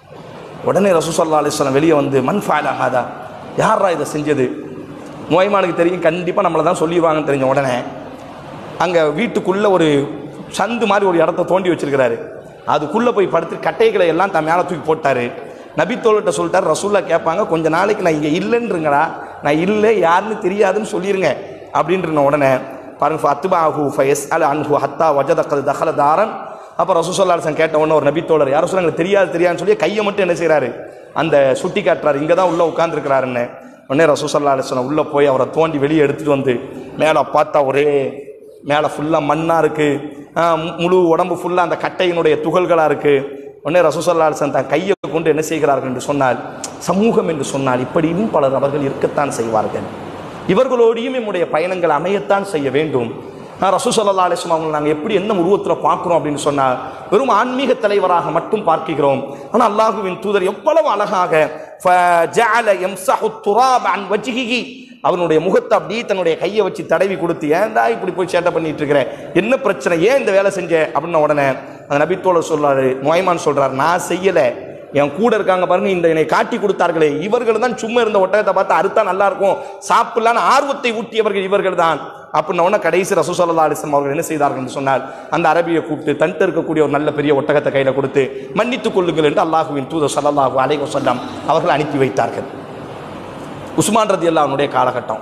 உடனே ரசூசல்லா அலிஸ்லாம் வெளியே வந்து மண் ஃபாயில் ஆகாதா யாரா இதை செஞ்சது நோய்மானுக்கு தெரியும் கண்டிப்பாக நம்மளை தான் சொல்லிடுவாங்கன்னு தெரிஞ்ச உடனே அங்கே வீட்டுக்குள்ளே ஒரு சந்து மாதிரி ஒரு இடத்த தோண்டி வச்சிருக்கிறாரு அதுக்குள்ளே போய் படுத்து கட்டைகளை எல்லாம் தன் மேலே தூக்கி போட்டாரு நபித்தோல்கிட்ட சொல்லிட்டார் ரசூல்லா கேட்பாங்க கொஞ்ச நாளைக்கு நான் இங்கே இல்லைன்றீங்களா நான் இல்லை யாருன்னு தெரியாதுன்னு சொல்லிருங்க அப்படின்ற உடனே பாருங்க ஃபத்துபாஹு ஃபயஸ் அல் அன்ஹு ஹத்தா வஜதக்கது தஹல தாரன் அப்போ ரசூசல்லாசன் கேட்ட உடனே ஒரு நபித்தோழர் யாரும் சொல்ல எனக்கு தெரியாது தெரியாதுன்னு சொல்லி கையை மட்டும் என்ன செய்கிறாரு அந்த சுட்டி காட்டுறாரு இங்கே தான் உள்ளே உட்காந்துருக்கிறாருன்னு உடனே ரசூசல்லா அலிஸ்லாம் உள்ளே போய் அவரை தோண்டி வெளியே எடுத்துகிட்டு வந்து மேலே பார்த்தா ஒரே மேலே ஃபுல்லாக மண்ணாக இருக்குது முழு உடம்பு ஃபுல்லாக அந்த கட்டையினுடைய துகள்களாக இருக்குது உடனே ரசூசல்லா அலிஸ்லாம் தன் கையை கொண்டு என்ன செய்கிறார்கள் என்று சொன்னால் சமூகம் என்று சொன்னால் இப்படியும் பலர் அவர்கள் இருக்கத்தான் செய்வார்கள் இவர்களோடையும் நம்முடைய பயணங்கள் அமையத்தான் செய்ய வேண்டும் ரசூ சல்லா அலிஸ்லாம் அவங்களை நாங்கள் எப்படி எந்த உருவத்தில் பார்க்குறோம் அப்படின்னு சொன்னால் வெறும் ஆன்மீக தலைவராக மட்டும் பார்க்கிறோம் ஆனால் அல்லாஹுவின் தூதர் எவ்வளவு அழகாக ஃபஜஅல யம்ஸஹு துராப அன் வஜ்ஹிஹி அவனுடைய முகத்தை அப்படியே தன்னுடைய கையை வச்சு தடவி கொடுத்து ஏன்டா இப்படி போய் சேட்டை பண்ணிட்டு இருக்கிற என்ன பிரச்சனை ஏன் இந்த வேலை செஞ்ச அப்படின்ன உடனே அந்த நபித்தோழர் சொல்றாரு நோய்மான் சொல்றாரு நான் செய்யலை என் கூட இருக்காங்க பாருங்க இந்த என்னை காட்டி கொடுத்தார்களே இவர்கள் தான் சும்மா இருந்த ஒட்டகத்தை பார்த்து அறுத்தா நல்லா இருக்கும் சாப்பிடலான்னு ஆர்வத்தை ஊட்டியவர்கள் இவர்கள் தான் அப்படின்ன உடனே கடைசி ரசூசல்லா அலிஸ்லாம் அவர்கள் என்ன செய்தார்கள் என்று சொன்னால் அந்த அரபியை கூப்பிட்டு தன்ட்டு இருக்கக்கூடிய ஒரு நல்ல பெரிய ஒட்டகத்தை கையில் கொடுத்து மன்னித்துக் கொள்ளுங்கள் என்று அல்லாஹுவின் தூதர் சல்லல்லாஹு அலைஹி வஸல்லம் அவர்கள் அனுப்பி வைத்தார்கள் உஸ்மான் ரதி அவனுடைய காலகட்டம்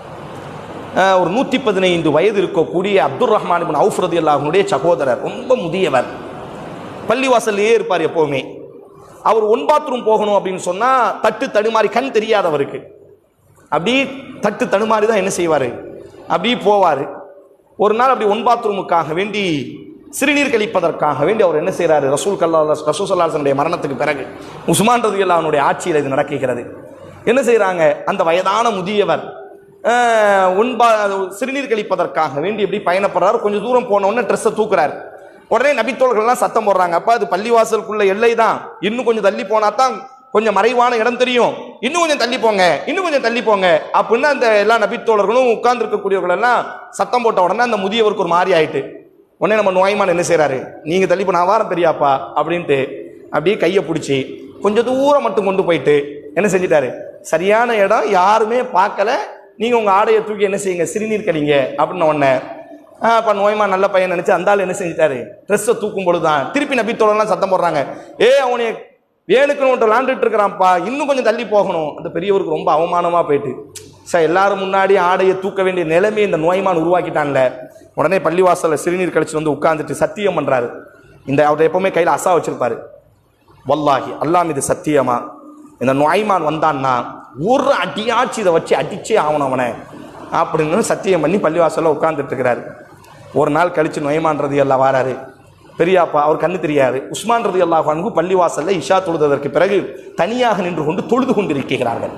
அஹ், ஒரு நூற்றி பதினைந்து வயது இருக்கக்கூடிய அப்துல் ரஹ்மான் இப்னு அவுஃப் ரதி அல்லாஹனுடைய சகோதரர் ரொம்ப முதியவர் பள்ளிவாசல்லையே இருப்பார் எப்போவுமே அவர் ஒன் பாத்ரூம் போகணும் அப்படின்னு சொன்னால் தட்டு தடுமாறி கண் தெரியாதவருக்கு அப்படி தட்டு தடுமாறி தான் என்ன செய்வார் அப்படி போவார் ஒரு நாள் அப்படி ஒன் பாத்ரூமுக்காக வேண்டி சிறுநீர் கழிப்பதற்காக வேண்டி அவர் என்ன செய்கிறாரு ரசூல் கல்லா ரசூல் சல்லாசனுடைய மரணத்துக்கு பிறகு உஸ்மான் ரதி அவனுடைய ஆட்சியில் இது நடக்குகிறது என்ன செய்கிறாங்க அந்த வயதான முதியவர் அஹ், உண்பா சிறுநீர் கழிப்பதற்காக வேண்டி எப்படி பயணப்படுறாரு கொஞ்சம் தூரம் போன உடனே ட்ரெஸ்ஸை தூக்குறாரு உடனே நபித்தோள்கள்லாம் சத்தம் போடுறாங்க அப்ப அது பள்ளிவாசலுக்குள்ள எல்லை தான் இன்னும் கொஞ்சம் தள்ளி போனா தான் கொஞ்சம் மறைவான இடம் தெரியும் இன்னும் கொஞ்சம் தள்ளி போங்க இன்னும் கொஞ்சம் தள்ளி போங்க அப்படின்னு அந்த எல்லா நபித்தோழர்களும் உட்கார்ந்து இருக்கக்கூடியவர்கள் எல்லாம் சத்தம் போட்ட உடனே அந்த முதியவருக்கு ஒரு மாதிரி ஆயிட்டு உடனே நம்ம நோய்மான் என்ன செய்றாரு நீங்க தள்ளி போ நான் வாரம் பெரியாப்பா அப்படின்ட்டு அப்படியே கையை பிடிச்சி கொஞ்சம் தூரம் மட்டும் கொண்டு போயிட்டு என்ன செஞ்சிட்டாரு சரியான இடம் யாருமே பார்க்கல நீங்க உங்க ஆடையை தூக்கி என்ன செய்யுங்க சிறுநீர் கழிங்க அப்படின்னு உடனே அப்போ நோய்மா நல்ல பையன் நினைச்சு அந்த ஆள் என்ன செஞ்சிட்டாரு ட்ரெஸ்ஸை தூக்கும் பொழுது தான் திருப்பி நபித்தோழலாம் சத்தம் போடுறாங்க ஏ அவனை வேணுக்குன்னு ஒன்று விளாண்டுட்டு இருக்கிறான்ப்பா இன்னும் கொஞ்சம் தள்ளி போகணும் அந்த பெரியவருக்கு ரொம்ப அவமானமாக போயிட்டு சார் எல்லாரும் முன்னாடி ஆடையை தூக்க வேண்டிய நிலைமை இந்த நோய்மான் உருவாக்கிட்டான்ல உடனே பள்ளிவாசலில் சிறுநீர் கழிச்சு வந்து உட்கார்ந்துட்டு சத்தியம் பண்றாரு இந்த அவர் எப்பவுமே கையில் அசா வச்சிருப்பாரு வல்லாஹி அல்லாஹ் மீது சத்தியமா இந்த நோய்மான் வந்தான்னா ஒரு அடியாச்சு இதை வச்சு அடிச்சே ஆகணும் அவனை அப்படின்னு சத்தியம் பண்ணி பள்ளிவாசல்ல உட்கார்ந்துட்டு இருக்கிறாரு ஒரு நாள் கழிச்சு நொயமான்றது எல்லாம் வாராரு பெரியாப்பா அவர் கண்ணு தெரியாது உஸ்மான் ரதி அல்லாஹ் அன்கு பள்ளிவாசல்ல இஷா தொழுததற்கு பிறகு தனியாக நின்று கொண்டு தொழுது கொண்டிருக்கிறார்கள்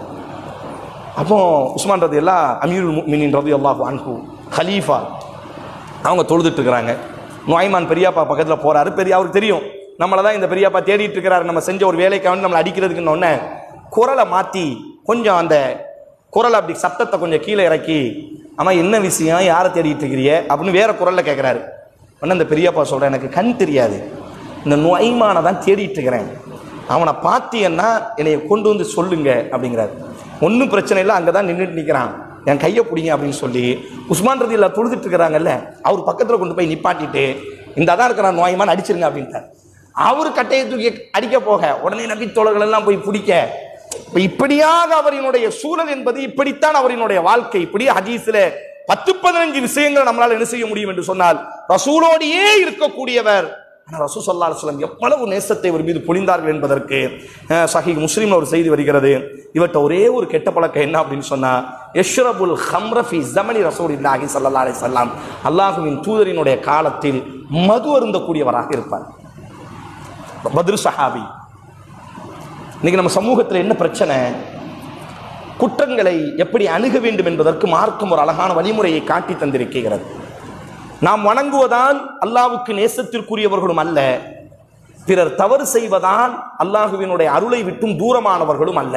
அப்போ உஸ்மான் ரதி அல்லா அமீருல் முஃமினீன் ரதி அல்லாஹ் அன்ஹு ஹலீஃபா அவங்க தொழுதுட்டு இருக்கிறாங்க நோய்மான் பெரியப்பா பக்கத்தில் போறாரு பெரிய அவருக்கு தெரியும் நம்மளை தான் இந்த பெரியப்பா தேடிட்டு இருக்கிறாரு நம்ம செஞ்ச ஒரு வேலைக்காக வந்து நம்மளை அடிக்கிறதுக்குன்னு ஒன்று குரலை மாற்றி கொஞ்சம் அந்த குரலை அப்படி சத்தத்தை கொஞ்சம் கீழே இறக்கி ஆமா என்ன விஷயம் யாரை தேடிட்டு இருக்கிறிய அப்படின்னு வேற குரல்ல கேட்குறாரு உடனே அந்த பெரியப்பா சொல்கிறேன் எனக்கு கண் தெரியாது இந்த நொய்மானை தான் தேடிட்டு இருக்கிறேன் அவனை பார்த்தீங்கன்னா என்னைய கொண்டு வந்து சொல்லுங்க அப்படிங்கிறாரு ஒன்றும் பிரச்சனை இல்லை அங்கே தான் நின்றுட்டு நிற்கிறான் என் கையை பிடிங்க அப்படின்னு சொல்லி உஸ்மான் ரதியில் தொழுதுட்டு இருக்கிறாங்கல்ல அவர் பக்கத்தில் கொண்டு போய் நிப்பாட்டிட்டு இந்த அதான் இருக்கிறான் நோய்மான் அடிச்சிருங்க அப்படின்ட்டார் அவர் கட்டையை தூக்கி அடிக்க போக உடனே நபி தோழர்கள் எல்லாம் போய் பிடிக்க இப்ப இப்படியாக அவரினுடைய சூழல் என்பது இப்படித்தான் அவரினுடைய வாழ்க்கை இப்படி ஹதீஸ்ல பத்து பதினஞ்சு விஷயங்கள் நம்மளால் என்ன செய்ய முடியும் என்று சொன்னால் ரசூலோடையே இருக்கக்கூடியவர் ஆனால் ரசூ சல்லா அலுவலம் எவ்வளவு நேசத்தை ஒரு மீது பொழிந்தார்கள் என்பதற்கு அஹ், சஹீஹ் முஸ்லீம்ல ஒரு செய்தி வருகிறது இவர்கிட்ட ஒரே ஒரு கெட்ட பழக்கம் என்ன அப்படின்னு சொன்னா யஷ்ரபுல் ஹம்ரஃபி ஜமனி ரசூலில்லாஹி ஸல்லல்லாஹு அலைஹி வஸல்லம் அல்லாஹுவின் தூதரினுடைய காலத்தில் மது அருந்தக்கூடியவராக இருப்பார் பத்ரு சஹாபி இன்னைக்கு நம்ம சமூகத்தில் என்ன பிரச்சனை குற்றங்களை எப்படி அணுக வேண்டும் என்பதற்கு மார்க்கம் ஒரு அழகான வழிமுறையை காட்டி தந்திருக்கிறது நாம் வணங்குவதால் அல்லாஹ்வுக்கு நேசத்திற்குரியவர்களும் அல்ல பிறர் தவறு செய்வதால் அல்லாஹுவினுடைய அருளை விட்டும் தூரமானவர்களும் அல்ல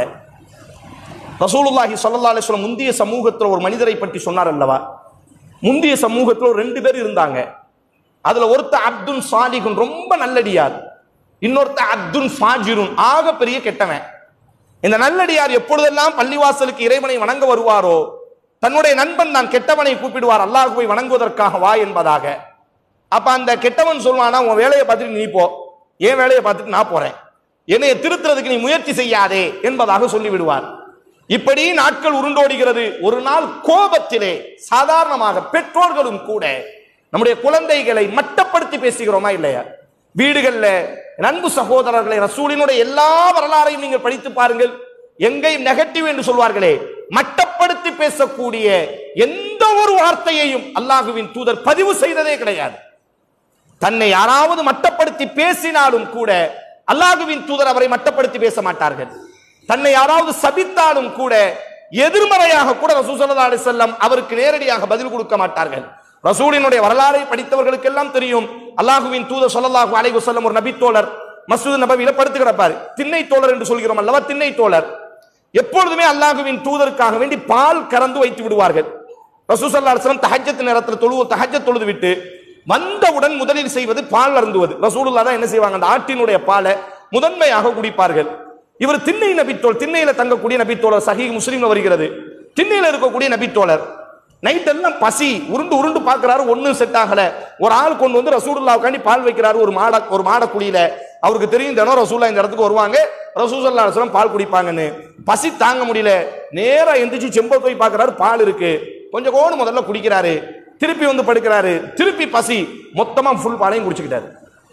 ரசூலுல்லாஹி ஸல்லல்லாஹு அலைஹி வஸல்லம் முந்திய சமூகத்தில் ஒரு மனிதரை பற்றி சொன்னார் அல்லவா முந்திய சமூகத்தில் ஒரு ரெண்டு பேர் இருந்தாங்க அதுல ஒருத்த அப்துன் சாலிகுன் ரொம்ப நல்லடியார் இன்னொருத்த அப்துன் ஃபாஜிருன் ஆக பெரிய கெட்டவன் இந்த நல்லடியார் எப்பொழுதெல்லாம் பள்ளிவாசலுக்கு இறைவனை வணங்க வருவாரோ தன்னுடைய நண்பன் நான் கெட்டவனை கூப்பிடுவார் அல்லாஹுவை வணங்குவதற்காக வா என்பதாக அப்ப அந்த கெட்டவன் சொல்வானா உன் வேலையை பார்த்துட்டு நீ போ என் வேலையை பார்த்துட்டு நான் போறேன் என்னைய திருத்துறதுக்கு நீ முயற்சி செய்யாதே என்பதாக சொல்லிவிடுவார் இப்படி நாட்கள் உருண்டோடுகிறது ஒரு நாள் கோபத்திலே சாதாரணமாக பெற்றோர்களும் கூட நம்முடைய குழந்தைகளை மட்டப்படுத்தி பேசுகிறோமா இல்லையா வீடுகள்ல நண்பு சகோதரர்களை ரசூலினுடைய எல்லா வரலாறையும் நீங்கள் படித்து பாருங்கள் எங்கேயும் நெகட்டிவ் என்று சொல்வார்களே மட்டப்படுத்தி பேசக்கூடிய எந்த ஒரு வார்த்தையையும் அல்லாஹுவின் தூதர் பதிவு செய்ததே கிடையாது தன்னை யாராவது மட்டப்படுத்தி பேசினாலும் கூட அல்லாஹுவின் தூதர் அவரை மட்டப்படுத்தி பேச மாட்டார்கள் தன்னை யாராவது சபித்தாலும் கூட எதிர்மறையாக கூட ரசூல் ஸல்லல்லாஹு அலைஹி வஸல்லம் அவருக்கு நேரடியாக பதில் கொடுக்க மாட்டார்கள் ரசூலினுடைய வரலாறை படித்தவர்களுக்கெல்லாம் தெரியும் அல்லாஹுவின் தூதர் ஸல்லல்லாஹு அலைஹி வஸல்லம் ஒரு நபி தோழர் மஸ்ஜித் நபவியில படுத்து கிடப்பார் திண்ணை தோழர் என்று சொல்கிறோம் அல்லவா திண்ணை தோழர் எப்பொழுதுமே அல்லாஹுவின் தூதருக்காக வேண்டி பால் கறந்து வைத்து விடுவார்கள் ரசூல் ஸல்லல்லாஹு அலைஹி வஸல்லம் தஹஜ்ஜத் நேரத்தில் தொழுவு தஹஜ்ஜத் தொழுது விட்டு வந்தவுடன் முதலில் செய்வது பால் அருந்துவது ரசூலுல்லாஹ் தான் என்ன செய்வாங்க அந்த ஆட்டினுடைய பாலை முதன்மையாக குடிப்பார்கள் இவர் திண்ணை நபித்தோல் திண்ணையில தங்கக்கூடிய நபித்தோழர் சஹி முஸ்லீம்ல வருகிறது திண்ணையில இருக்கக்கூடிய நபித்தோழர் நைட் எல்லாம் பசி உருண்டு உருண்டு பார்க்கறாரு ஒண்ணும் செட் ஆகல ஒரு ஆள் கொண்டு வந்து ரசூலுல்லாவுக்காண்டி பால் வைக்கிறாரு ஒரு மாட ஒரு மாட குழியில அவருக்கு தெரியும் தினம் ரசூல்லா இந்த இடத்துக்கு வருவாங்க ரசூசல்லா அலுவலம் பால் குடிப்பாங்கன்னு பசி தாங்க முடியல நேரா எந்திரிச்சு செம்ப போய் பார்க்கறாரு பால் இருக்கு கொஞ்சம் கோணு முதல்ல குடிக்கிறாரு திருப்பி வந்து படுக்கிறாரு திருப்பி பசி மொத்தமா ஃபுல் பாலையும் குடிச்சுக்கிட்டாரு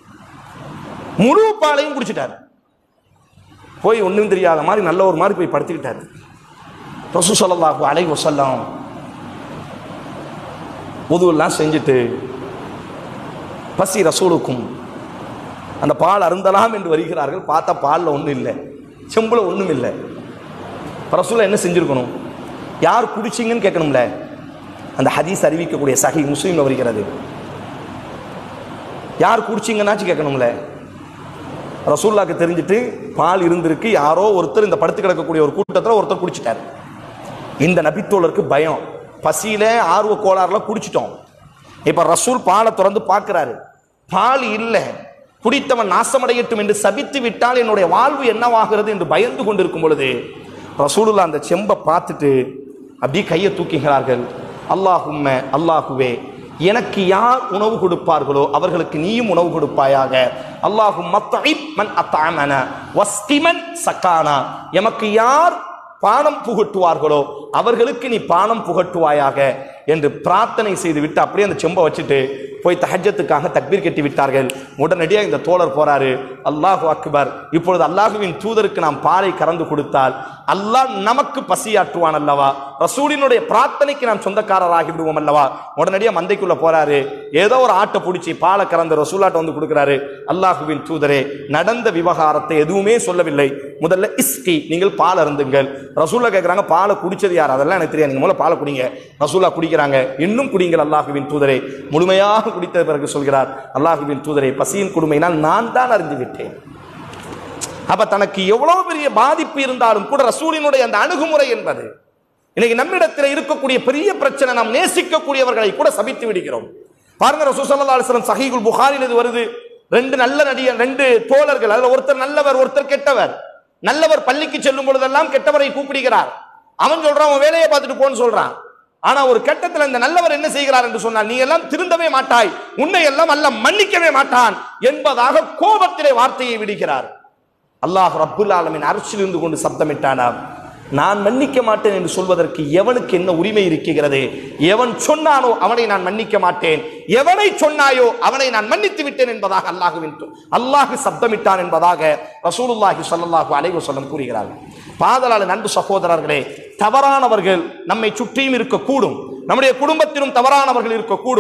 முழு பாலையும் குடிச்சிட்டாரு போய் ஒண்ணும் தெரியாத மாதிரி நல்ல ஒரு மாதிரி போய் படுத்துக்கிட்டாரு ரசூ ஸல்லல்லாஹு அலைஹி வஸல்லம் உதுவெல்லாம் செஞ்சுட்டு பசி ரசூலுக்கும் அந்த பால் அருந்தலாம் என்று வருகிறார்கள் பார்த்தா பாலில் ஒன்றும் இல்லை செம்புல ஒன்றும் இல்லை இப்ப ரசூலா என்ன செஞ்சிருக்கணும் யார் குடிச்சிங்கன்னு கேட்கணும்ல அந்த ஹதீஸ் அறிவிக்கக்கூடிய சஹி முஸ்லீம்ல வருகிறது யார் குடிச்சிங்கன்னாச்சும் கேட்கணும்ல ரசூல்லாக்கு தெரிஞ்சுட்டு பால் இருந்திருக்கு யாரோ ஒருத்தர் இந்த படுத்து கிடக்கக்கூடிய ஒரு கூட்டத்தில் ஒருத்தர் குடிச்சிட்டார் இந்த நபித்தோழருக்கு பயம் பசியில ஆர்வ கோளாறுல குடிச்சிட்டோம் இப்ப ரசூல் பாலை திறந்து பார்க்கிறாரு பால் இல்லை குடித்தவன் நாசமடையட்டும் என்று சபித்து விட்டால் என்னுடைய வாழ்வு என்னவாகிறது என்று பயந்து கொண்டிருக்கும் பொழுது ரசூலுல்லா அந்த செம்பை பார்த்துட்டு அப்படியே கையை தூக்குகிறார்கள் அல்லாஹும்ம அல்லாஹுவே எனக்கு யார் உணவு கொடுப்பார்களோ அவர்களுக்கு நீயும் உணவு கொடுப்பாயாக அல்லாஹும் மன் அத்தாமன வஸ்திமன் சக்கானா எமக்கு யார் பானம் புகட்டுவார்களோ அவர்களுக்கு நீ பானம் புகட்டுவாயாக என்று பிரார்த்தனை செய்துவிட்டு அப்படியே அந்த செம்பை வச்சுட்டு போய் தஹஜத்துக்காக தக்பீர் கட்டி விட்டார்கள் உடனடியாக இந்த தோழர் போறாரு அல்லாஹு அக்பர் இப்பொழுது அல்லாஹுவின் தூதருக்கு நாம் பாலை கறந்து கொடுத்தால் அல்லாஹ் நமக்கு பசியாற்றுவான் அல்லவா ரசூலினுடைய பிரார்த்தனைக்கு நாம் சொந்தக்காரராகி விடுவோம் அல்லவா உடனடியாக மந்தைக்குள்ள போறாரு ஏதோ ஒரு ஆட்டை பிடிச்சி பாலை கறந்து ரசூலாட்ட வந்து கொடுக்குறாரு அல்லாஹுவின் தூதரே நடந்த விவகாரத்தை எதுவுமே சொல்லவில்லை முதல்ல இஸ்கி நீங்கள் பால் அருந்துங்கள் ரசூல்லா கேட்குறாங்க பாலை குடிச்சது யார் அதெல்லாம் எனக்கு தெரியாது நீங்க முதல்ல பாலை குடிங்க ரசூல்லா குடிக்கிறாங்க இன்னும் குடிங்கள் அல்லாஹுவின் தூதரே முழுமையாக குடித்த பிறகு சொல்கிறார் அல்லாஹுவின் தூதரே பசியின் கொடுமையினால் நான் தான் அறிந்து விட்டேன் அப்ப தனக்கு எவ்வளவு பெரிய பாதிப்பு இருந்தாலும் கூட ரசூலினுடைய அந்த அணுகுமுறை என்பது இன்னைக்கு நம்மிடத்தில் இருக்கக்கூடிய பெரிய பிரச்சனை நாம் நேசிக்கக்கூடியவர்களை கூட சபித்து விடுகிறோம் பாருங்க ரசூல் ஸல்லல்லாஹு அலைஹி வஸல்லம் சஹீகுல் புகாரில் இது வருது ரெண்டு நல்ல நடிகர் ரெண்டு தோழர்கள் அதுல ஒருத்தர் நல்லவர் ஒருத்தர் கெட்டவர் நல்லவர் பள்ளிக்கு செல்லும் பொழுதெல்லாம் கெட்டவரை கூப்பிடுகிறார் அவன் சொல்றான் அவன் வேலையை பார்த்துட்டு போன்னு சொல்றான் ஆனா ஒரு கட்டத்தில் இந்த நல்லவர் என்ன செய்கிறார் என்று சொன்னால் நீ எல்லாம் திருந்தவே மாட்டாய் உன்னை எல்லாம் அல்ல மன்னிக்கவே மாட்டான் என்பதாக கோபத்திலே வார்த்தையை விடுகிறார் அல்லாஹ் ரப்புல் ஆலமின் அரசில் இருந்து கொண்டு சப்தமிட்டானாம் நான் மன்னிக்க மாட்டேன் என்று சொல்வதற்கு எவனுக்கு என்ன உரிமை இருக்கிறது எவன் சொன்னானோ அவனை நான் மன்னிக்க மாட்டேன் எவனை சொன்னாயோ அவனை நான் மன்னித்து விட்டேன் என்பதாக அல்லாஹுவின் து- அல்லாஹ் சப்தமிட்டான் என்பதாக ரசூலுல்லாஹி ஸல்லல்லாஹு அலைஹி வஸல்லம் கூறுகிறார்கள் பாதலாள நண்பு சகோதரர்களே தவறானவர்கள் நம்மை சுற்றியும் இருக்கக்கூடும் நம்முடைய குடும்பத்திலும் தவறானவர்கள் இருக்கக்கூடும்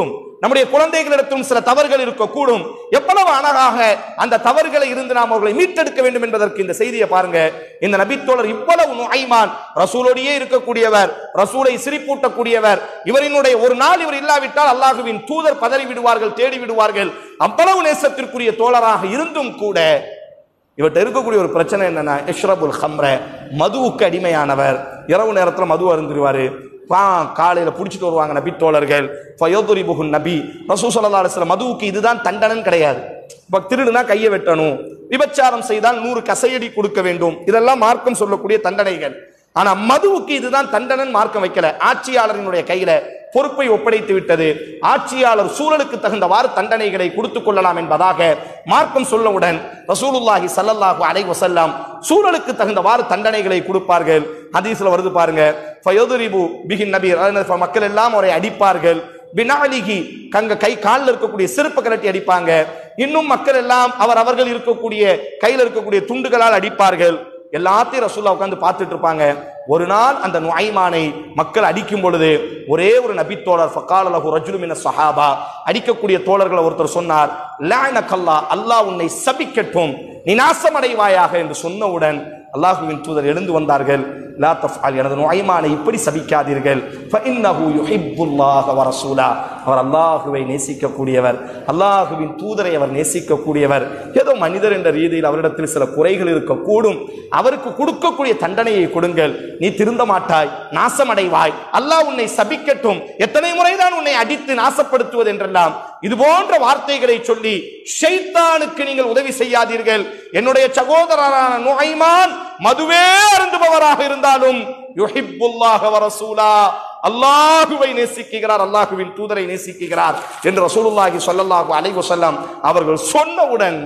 நம்முடைய குழந்தைகளிடத்தும் சில தவறுகள் இருக்கக்கூடும் எவ்வளவு அழகாக அந்த தவறுகளை இருந்து நாம் அவர்களை மீட்டெடுக்க வேண்டும் என்பதற்கு இந்த செய்தியை பாருங்க இந்த நபித்தோழர் இவ்வளவு நுழைமான் ரசூலோடையே இருக்கக்கூடியவர் ரசூலை சிரிப்பூட்டக்கூடியவர் இவரினுடைய ஒரு நாள் இவர் இல்லாவிட்டால் அல்லாஹுவின் தூதர் பதறி விடுவார்கள் தேடி விடுவார்கள் அவ்வளவு நேசத்திற்குரிய தோழராக இருந்தும் கூட இவர்கிட்ட இருக்கக்கூடிய ஒரு பிரச்சனை என்னன்னா இஷ்ரபுல் ஹம்ர மதுவுக்கு அடிமையானவர் இரவு நேரத்தில் மது அருந்துருவாரு பா காலையில பிடிச்சிட்டு வருவாங்க நபி தோழர்கள் ஃபயோதுரி புகுன் நபி ரசூ சல்லா அலுவலம் மதுவுக்கு இதுதான் தண்டனம் கிடையாது இப்போ திருடுனா கையை வெட்டணும் விபச்சாரம் செய்தால் நூறு கசையடி கொடுக்க வேண்டும் இதெல்லாம் மார்க்கம் சொல்லக்கூடிய தண்டனைகள் ஆனா மதுவுக்கு இதுதான் தண்டனை மார்க்கம் வைக்கல ஆட்சியாளரினுடைய கையில பொறுப்பை ஒப்படைத்து விட்டது ஆட்சியாளர் சூழலுக்கு தகுந்தவாறு தண்டனைகளை கொடுத்துக் கொள்ளலாம் என்பதாக மார்க்கம் சொல்லவுடன் ரசூலுல்லாஹி ஸல்லல்லாஹு அலைஹி வஸல்லம் சூழலுக்கு தகுந்தவாறு தண்டனைகளை கொடுப்பார்கள் ஹதீஸ்ல வருது பாருங்க ஃபயதுரிபு பிகின் நபி அதாவது மக்கள் எல்லாம் அவரை அடிப்பார்கள் பினாலிகி கங்க கை காலில் இருக்கக்கூடிய செருப்பு கரட்டி அடிப்பாங்க இன்னும் மக்கள் எல்லாம் அவர் அவர்கள் இருக்கக்கூடிய கையில் இருக்கக்கூடிய துண்டுகளால் அடிப்பார்கள் எல்லாத்தையும் ரசூல்லா உட்காந்து பார்த்துட்டு இருப்பாங்க ஒரு நாள் அந்த நுஐமானை மக்கள் அடிக்கும் பொழுது ஒரே ஒரு நபித்தோழர் ஃபக்கால லஹு ரஜுலு மின சஹாபா அடிக்கக்கூடிய தோழர்களை ஒருத்தர் சொன்னார் லானக்கல்லா அல்லாஹ் உன்னை சபிக்கட்டும் நீ நாசமடைவாயாக என்று சொன்னவுடன் அல்லாஹுவின் தூதர் எழுந்து வந்தார்கள் லா தஃபால் எனது நுழைமானை இப்படி சபிக்காதீர்கள் ஃபஇன்னஹு யுஹிப்புல்லாஹ வ ரசூலா அவர் அல்லாஹுவை நேசிக்கக்கூடியவர் அல்லாஹுவின் தூதரை அவர் நேசிக்கக்கூடியவர் ஏதோ மனிதர் என்ற ரீதியில் அவரிடத்தில் சில குறைகள் இருக்கக்கூடும் அவருக்கு கொடுக்கக்கூடிய தண்டனையை கொடுங்கள் நீ திருந்த மாட்டாய் நாசமடைவாய் அல்லாஹ் உன்னை சபிக்கட்டும் எத்தனை முறைதான் உன்னை அடித்து நாசப்படுத்துவது என்றெல்லாம் இது போன்ற வார்த்தைகளை சொல்லி ஷைத்தானுக்கு நீங்கள் உதவி செய்யாதீர்கள் என்னுடைய சகோதரரான நுகைமான் மதுவே அருந்துபவராக இருந்தாலும் யுஹிப்புல்லாஹ வ ரசூலா அல்லாஹுவை நேசிக்கிறார் அல்லாஹுவின் தூதரை நேசிக்கிறார் என்று ரசூலுல்லாஹி ஸல்லல்லாஹு அலைஹி வஸல்லம் அவர்கள் சொன்னவுடன்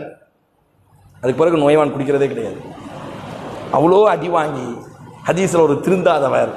அதுக்கு பிறகு நோய்வான் குடிக்கிறதே கிடையாது அவ்வளோ அடி வாங்கி ஹதீஸ்ல ஒரு திருந்தாதவர்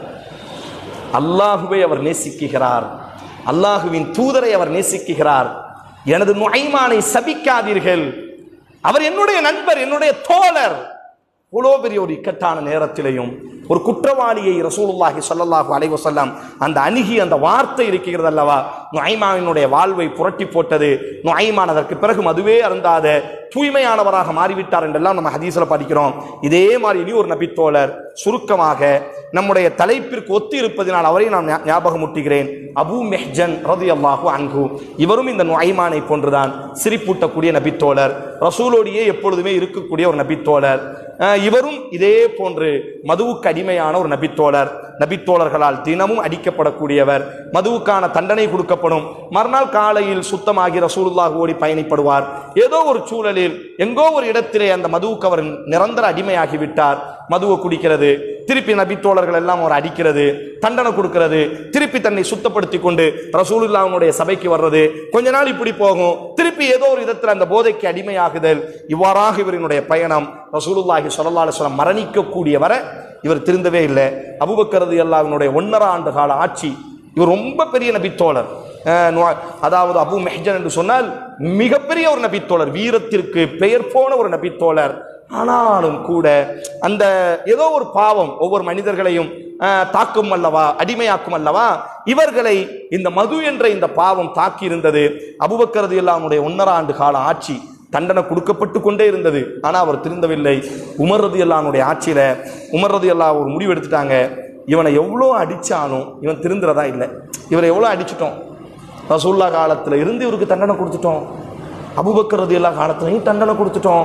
அல்லாஹுவை அவர் நேசிக்குகிறார் அல்லாஹுவின் தூதரை அவர் நேசிக்குகிறார் எனது நுழைமானை சபிக்காதீர்கள் அவர் என்னுடைய நண்பர் என்னுடைய தோழர் இவ்வளோ பெரிய ஒரு இக்கட்டான நேரத்திலையும் ஒரு குற்றவாளியை ரசூலுல்லாஹி ஸல்லல்லாஹு அலைஹி வஸல்லம் அந்த அணுகி அந்த வார்த்தை இருக்கிறது அல்லவா நுஐமாவினுடைய வாழ்வை புரட்டி போட்டது நுஐமான் அதற்கு பிறகு மதுவே அருந்தாத தூய்மையானவராக மாறிவிட்டார் என்றெல்லாம் நம்ம ஹதீஸ்ல படிக்கிறோம் இதே மாதிரி இனி ஒரு நபித்தோழர் சுருக்கமாக நம்முடைய தலைப்பிற்கு ஒத்து இருப்பதினால் அவரை நான் ஞா- ஞாபகமூட்டுகிறேன் அபூ மெஹ்ஜன் ரதியல்லாஹு அன்ஹு இவரும் இந்த நுஐமானை போன்றுதான் சிரிப்பூட்டக்கூடிய நபித்தோழர் ரசூலோடியே எப்பொழுதுமே இருக்கக்கூடிய ஒரு நபித்தோழர் அஹ், இவரும் இதே போன்று மதுவுக்கு அடிமையான ஒரு நபித்தோழர் நபித்தோழர்களால் தினமும் அடிக்கப்படக்கூடியவர் மதுவுக்கான தண்டனை கொடுக்கப்படும் மறுநாள் காலையில் சுத்தமாகி ரசூலுல்லாஹ் ஓடி பயணிப்படுவார் ஏதோ ஒரு சூழலில் எங்கோ ஒரு இடத்திலே அந்த மதுவுக்கு அவர் நிரந்தர அடிமையாகி விட்டார் மதுவை குடிக்கிறது திருப்பி நபித்தோழர்கள் எல்லாம் அவர் அடிக்கிறது தண்டனை கொடுக்கிறது திருப்பி தன்னை சுத்தப்படுத்தி கொண்டு ரசூலுல்லாஹ்வுடைய சபைக்கு வர்றது கொஞ்ச நாள் இப்படி போகும் திருப்பி ஏதோ ஒரு விதத்தில் அந்த போதைக்கு அடிமையாகுதல் இவ்வாறாக இவரினுடைய பயணம் ரசூலுல்லாஹி ஸல்லல்லாஹு அலைஹி வஸல்லம் மரணிக்கக்கூடிய வரை இவர் திருந்தவே இல்லை அபுபக்கரது அல்லாஹ்வினுடைய ஒன்னரை ஆண்டு கால ஆட்சி இவர் ரொம்ப பெரிய நபித்தோழர் அஹ் நுவா- அதாவது அபு மெஹ்ஜன் என்று சொன்னால் மிகப்பெரிய ஒரு நபித்தோழர் வீரத்திற்கு பெயர் போன ஒரு நபித்தோழர் ஆனாலும் கூட அந்த ஏதோ ஒரு பாவம் ஒவ்வொரு மனிதர்களையும் அஹ், தாக்கும் அல்லவா அடிமையாக்கும் அல்லவா இவர்களை இந்த மது என்ற இந்த பாவம் தாக்கி இருந்தது அபுபக்கரது அல்லாஹ்வுடைய ஒன்னரை ஆண்டு கால ஆட்சி தண்டனை கொடுக்கப்பட்டு கொண்டே இருந்தது ஆனா அவர் திருந்தவில்லை உமர் ரதி அல்லானுடைய ஆட்சியில உமர் ரதி அல்லா ஒரு முடிவு எடுத்துட்டாங்க இவனை எவ்வளோ அடிச்சாலும் இவன் திருந்துறதா இல்லை இவரை எவ்வளோ அடிச்சிட்டோம் ரசூல்லா காலத்துல இருந்து இவருக்கு தண்டனை கொடுத்துட்டோம் அபுபக்கர் ரதி அல்லா காலத்துலையும் தண்டனை கொடுத்துட்டோம்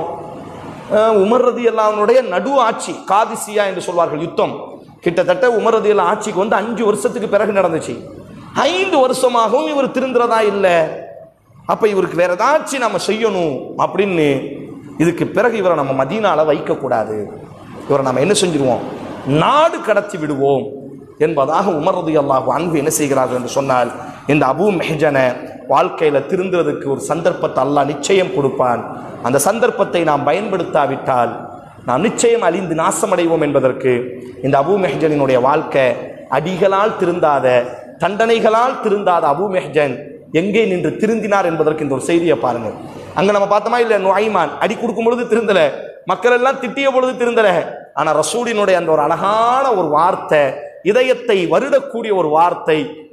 அஹ் உமர் ரதி அல்லாவுடைய நடு ஆட்சி காதிசியா என்று சொல்வார்கள் யுத்தம் கிட்டத்தட்ட உமர் ரதி அல்லா ஆட்சிக்கு வந்து அஞ்சு வருஷத்துக்கு பிறகு நடந்துச்சு ஐந்து வருஷமாகவும் இவர் திருந்துறதா இல்லை அப்ப இவருக்கு வேற ஏதாச்சும் நம்ம செய்யணும் அப்படின்னு இதுக்கு பிறகு இவரை நம்ம மதீனால வைக்கக்கூடாது இவரை நம்ம என்ன செஞ்சிருவோம் நாடு கடத்தி விடுவோம் என்பதாக உமர் ரதி அல்லாஹ் அன்பு என்ன செய்கிறார்கள் என்று சொன்னால் இந்த அபூ மெஹஜனை வாழ்க்கையில திருந்துறதுக்கு ஒரு சந்தர்ப்பத்தை அல்லாஹ் நிச்சயம் கொடுப்பான் அந்த சந்தர்ப்பத்தை நாம் பயன்படுத்தாவிட்டால் நாம் நிச்சயம் அழிந்து நாசமடைவோம் என்பதற்கு இந்த அபூ மெஹஜனினுடைய வாழ்க்கை அடிகளால் திருந்தாத தண்டனைகளால் திருந்தாத அபூ மெஹஜன் எங்கே நின்று திருந்தினார் என்பதற்கு இந்த ஒரு செய்தியை பாருங்க அங்க நம்ம பார்த்தோமா இல்ல நுழைமான் அடி கொடுக்கும் பொழுது திருந்தல மக்கள் எல்லாம் திட்டிய பொழுது திருந்தல ஆனா ரசூலினுடைய அந்த ஒரு அழகான ஒரு வார்த்தை இதயத்தை வருடக்கூடிய ஒரு வார்த்தை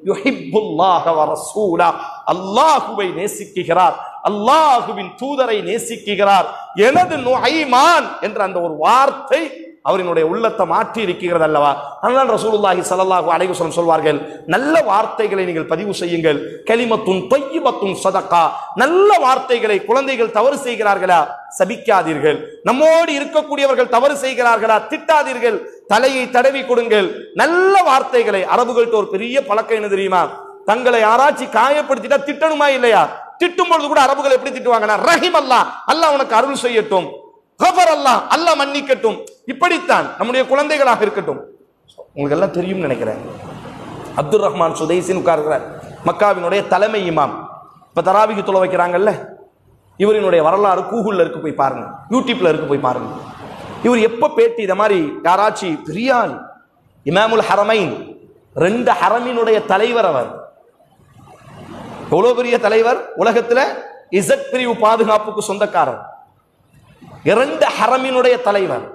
யுஹிப்புல்லாஹ வ ரசூலா அல்லாஹுவை நேசிக்குகிறார் அல்லாஹுவின் தூதரை நேசிக்குகிறார் எனது நுஹைமான் என்ற அந்த ஒரு வார்த்தை அவரினுடைய உள்ளத்தை மாற்றி இருக்கிறது அல்லவா அதனால் ரசூலுல்லாஹி ஸல்லல்லாஹு அலைஹி வஸல்லம் சொல்வார்கள் நல்ல வார்த்தைகளை நீங்கள் பதிவு செய்யுங்கள் கலிமத்துன் தொய்யிபத்துன் சதக்கா நல்ல வார்த்தைகளை குழந்தைகள் தவறு செய்கிறார்களா சபிக்காதீர்கள் நம்மோடு இருக்கக்கூடியவர்கள் தவறு செய்கிறார்களா திட்டாதீர்கள் தலையை தடவி கொடுங்கள் நல்ல வார்த்தைகளை அரபுகள்கிட்ட ஒரு பெரிய பழக்கம் என்ன தெரியுமா தங்களை யாராச்சும் காயப்படுத்திட்டா திட்டணுமா இல்லையா திட்டும் பொழுது கூட அரபுகள் எப்படி திட்டுவாங்கன்னா ரஹிம் அல்லாஹ் அல்லாஹ் உனக்கு அருள் செய்யட்டும் கஃபர் அல்லாஹ் அல்லாஹ் மன்னிக்கட்டும் இப்படித்தான் நம்முடைய குழந்தைகளாக இருக்கட்டும் உங்களுக்கு எல்லாம் தெரியும்னு நினைக்கிறேன் அப்துல் ரஹ்மான் சுதைசின் உட்கார்கிறார் மக்காவினுடைய தலைமை இமாம் இப்ப தராவிக்கு தொலை வைக்கிறாங்கல்ல இவரினுடைய வரலாறு கூகுள்ல இருக்கு போய் பாருங்க யூடியூப்ல இருக்கு போய் பாருங்க இவர் எப்ப பேட்டி இத மாதிரி யாராச்சும் பெரிய ஆள் இமாமுல் ஹரமைன் ரெண்டு ஹரமினுடைய தலைவர் அவர் எவ்வளவு பெரிய தலைவர் உலகத்துல இசட் பிரிவு பாதுகாப்புக்கு சொந்தக்காரர் இரண்டு ஹரமினுடைய தலைவர்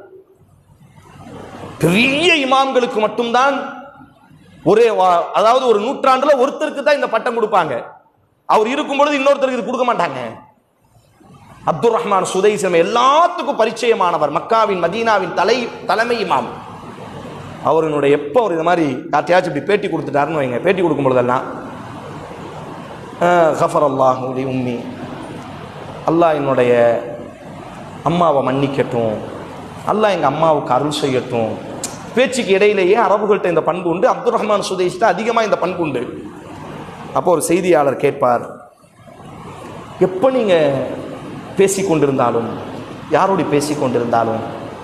பெரிய இமாம்களுக்கு மட்டும்தான் ஒரே வா- அதாவது ஒரு நூற்றாண்டுல ஒருத்தருக்கு தான் இந்த பட்டம் கொடுப்பாங்க அவர் இருக்கும் பொழுது இன்னொருத்தருக்கு இது கொடுக்க மாட்டாங்க அப்துல் ரஹ்மான் சுதைசம் எல்லாத்துக்கும் பரிச்சயமானவர் மக்காவின் மதீனாவின் தலை தலைமை இமாம் அவரினுடைய எப்போ அவர் இந்த மாதிரி யார்ட்டையாச்சும் இப்படி பேட்டி கொடுத்துட்டாருன்னு வைங்க பேட்டி கொடுக்கும் பொழுதெல்லாம் ஹஃபர் அல்லாஹ் உம்மி அல்லாஹ் என்னுடைய அம்மாவை மன்னிக்கட்டும் அல்லாஹ் எங்கள் அம்மாவுக்கு அருள் செய்யட்டும் பேச்சுக்கு இடையிலேயே அரபுகள்கிட்ட இந்த பண்பு உண்டு அப்துல் ரஹ்மான் சுதேஷ்ட அதிகமாக இந்த பண்பு உண்டு அப்போ ஒரு செய்தியாளர் கேட்பார் எப்போ நீங்கள் பேசி கொண்டிருந்தாலும் யாரோடு பேசி கொண்டிருந்தாலும்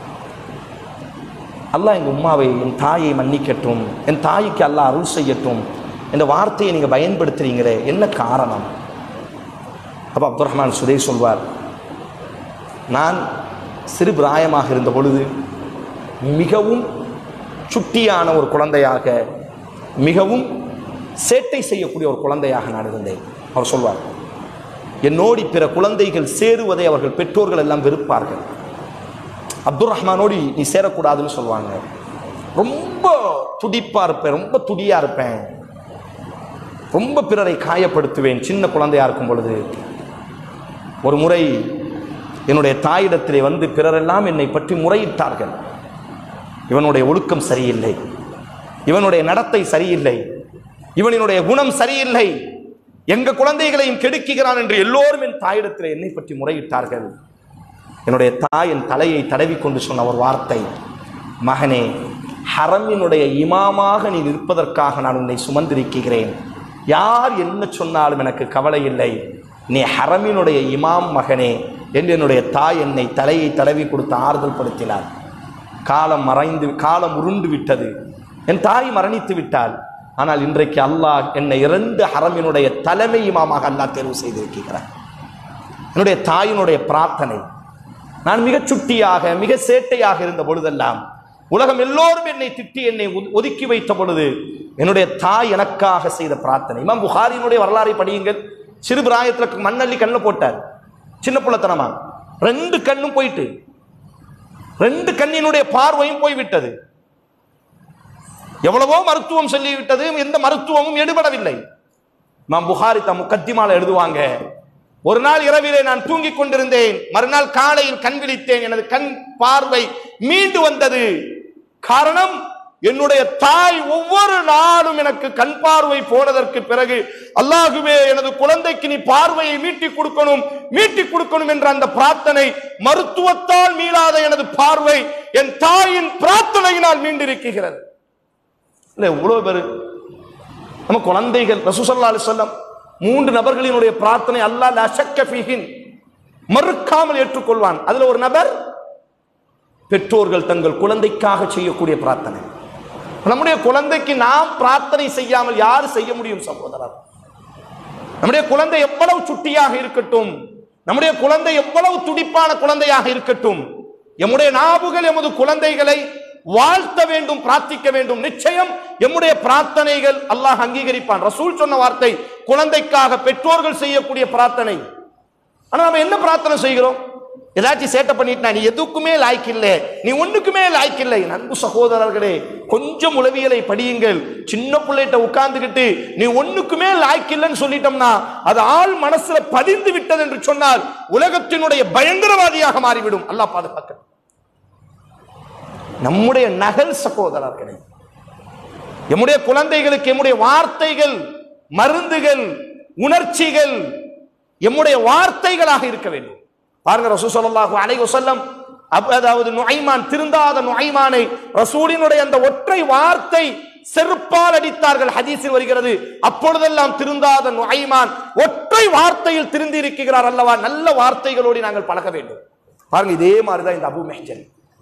அல்லாஹ் எங்கள் உம்மாவை என் தாயை மன்னிக்கட்டும் என் தாய்க்கு அல்லாஹ் அருள் செய்யட்டும் இந்த வார்த்தையை நீங்கள் பயன்படுத்துறீங்களே என்ன காரணம் அப்போ அப்துல் ரஹ்மான் சுதேஷ் சொல்வார் நான் சிறு பிராயமாக இருந்த பொழுது மிகவும் சுட்டியான ஒரு குழந்தையாக மிகவும் சேட்டை செய்யக்கூடிய ஒரு குழந்தையாக நான் இருந்தேன் அவர் சொல்வார் என்னோடி பிற குழந்தைகள் சேருவதை அவர்கள் பெற்றோர்கள் எல்லாம் வெறுப்பார்கள் அப்துல் ரஹ்மானோடு நீ சேரக்கூடாதுன்னு சொல்லுவாங்க ரொம்ப துடிப்பா இருப்பேன் ரொம்ப துடியா இருப்பேன் ரொம்ப பிறரை காயப்படுத்துவேன் சின்ன குழந்தையா இருக்கும் பொழுது ஒரு முறை என்னுடைய தாயிடத்திலே வந்து பிறரெல்லாம் என்னை பற்றி முறையிட்டார்கள் இவனுடைய ஒழுக்கம் சரியில்லை இவனுடைய நடத்தை சரியில்லை இவனினுடைய குணம் சரியில்லை எங்க குழந்தைகளையும் கெடுக்குகிறான் என்று எல்லோரும் என் தாயிடத்திலே என்னை பற்றி முறையிட்டார்கள் என்னுடைய தாய் என் தலையை தடவி கொண்டு சொன்ன ஒரு வார்த்தை மகனே ஹரமினுடைய இமாமாக நீ நிற்பதற்காக நான் உன்னை சுமந்திருக்கிறேன் யார் என்ன சொன்னாலும் எனக்கு கவலை இல்லை நீ ஹரமினுடைய இமாம் மகனே என்று என்னுடைய தாய் என்னை தலையை தடவி கொடுத்து ஆறுதல் படுத்தினார் காலம் மறைந்து காலம் உருண்டு விட்டது என் தாய் மரணித்து விட்டாள் ஆனால் இன்றைக்கு அல்லாஹ் என்னை இரண்டு ஹரமினுடைய தலைமை இமாமாக அல்லாஹ் தேர்வு செய்திருக்கிறார் என்னுடைய தாயினுடைய பிரார்த்தனை நான் மிக சுட்டியாக மிக சேட்டையாக இருந்த பொழுதெல்லாம் உலகம் எல்லோரும் என்னை திட்டி என்னை ஒது- ஒதுக்கி வைத்த பொழுது என்னுடைய தாய் எனக்காக செய்த பிரார்த்தனை இமாம் புகாரினுடைய வரலாறை படியுங்கள் சிறு பிராயத்துல மண்ணள்ளி கண்ணில் போட்டார் சின்ன புள்ளத்தனமா ரெண்டு கண்ணும் போயிட்டு ரெண்டு கண்ணினுடைய பார்வையும் போய்விட்டது எவ்வளவோ மருத்துவம் சொல்லிவிட்டது எந்த மருத்துவமும் எடுபடவில்லை இமாம் புகாரி தம் முக்கத்திமால எழுதுவாங்க ஒரு நாள் இரவிலே நான் தூங்கிக் கொண்டிருந்தேன் மறுநாள் காலையில் கண் விழித்தேன் எனது கண் பார்வை மீண்டு வந்தது காரணம் என்னுடைய தாய் ஒவ்வொரு நாளும் எனக்கு கண் பார்வை போனதற்கு பிறகு அல்லாஹுவே எனது குழந்தைக்கு நீ பார்வையை மீட்டிக் கொடுக்கணும் மீட்டிக் கொடுக்கணும் என்ற அந்த பிரார்த்தனை மருத்துவத்தால் மீளாத எனது பார்வை என் தாயின் பிரார்த்தனையினால் மீண்டிருக்கிறது இல்ல இவ்வளவு பேரு நம்ம குழந்தைகள் ரசூசல்லா அலிசல்லம் மூன்று நபர்களினுடைய பிரார்த்தனை அல்லாஹ் லஷக்க ஃபீஹின் மறுக்காமல் ஏற்றுக்கொள்வான் அதுல ஒரு நபர் பெற்றோர்கள் தங்கள் குழந்தைக்காக செய்யக்கூடிய பிரார்த்தனை நம்முடைய குழந்தைக்கு நாம் பிரார்த்தனை செய்யாமல் யார் செய்ய முடியும் சகோதரர் நம்முடைய குழந்தை எவ்வளவு சுட்டியாக இருக்கட்டும் நம்முடைய குழந்தை எவ்வளவு துடிப்பான குழந்தையாக இருக்கட்டும் எம்முடைய நாவுகள் எமது குழந்தைகளை வாழ்த்த வேண்டும் பிரார்த்திக்க வேண்டும் நிச்சயம் எம்முடைய பிரார்த்தனைகள் அல்லாஹ் அங்கீகரிப்பான் ரசூல் சொன்ன வார்த்தை குழந்தைக்காக பெற்றோர்கள் செய்யக்கூடிய பிரார்த்தனை ஆனா நம்ம என்ன பிரார்த்தனை செய்கிறோம் ஏதாச்சும் சேட்டை பண்ணிட்டு நீ எதுக்குமே லாய்க்கு இல்லை நீ ஒண்ணுக்குமே லாய்க்கு இல்லை என் அன்பு சகோதரர்களே கொஞ்சம் உளவியலை படியுங்கள் சின்ன பிள்ளைகிட்ட உட்கார்ந்துக்கிட்டு நீ ஒண்ணுக்குமே லாய்க்கு இல்லைன்னு சொல்லிட்டோம்னா அது ஆள் மனசுல பதிந்து விட்டது என்று சொன்னால் உலகத்தினுடைய பயங்கரவாதியாக மாறிவிடும் அல்லாஹ் பாதுகாக்க நம்முடைய நகல் சகோதரர்களே எம்முடைய குழந்தைகளுக்கு எம்முடைய வார்த்தைகள் மருந்துகள் உணர்ச்சிகள் எம்முடைய வார்த்தைகளாக இருக்க வேண்டும் பாருங்க ரசூ ஸல்லல்லாஹு அலைஹி வஸல்லம் அப்- அதாவது நுஐமான் திருந்தாத நுஐமானை ரசூலினுடைய அந்த ஒற்றை வார்த்தை செருப்பால் அடித்தார்கள் ஹதீஸில் வருகிறது அப்பொழுதெல்லாம் திருந்தாத நுஐமான் ஒற்றை வார்த்தையில் திருந்தி இருக்கிறார் அல்லவா நல்ல வார்த்தைகளோடு நாங்கள் பழக வேண்டும் பாருங்க இதே மாதிரிதான் இந்த அபு மெஹ்ஜன்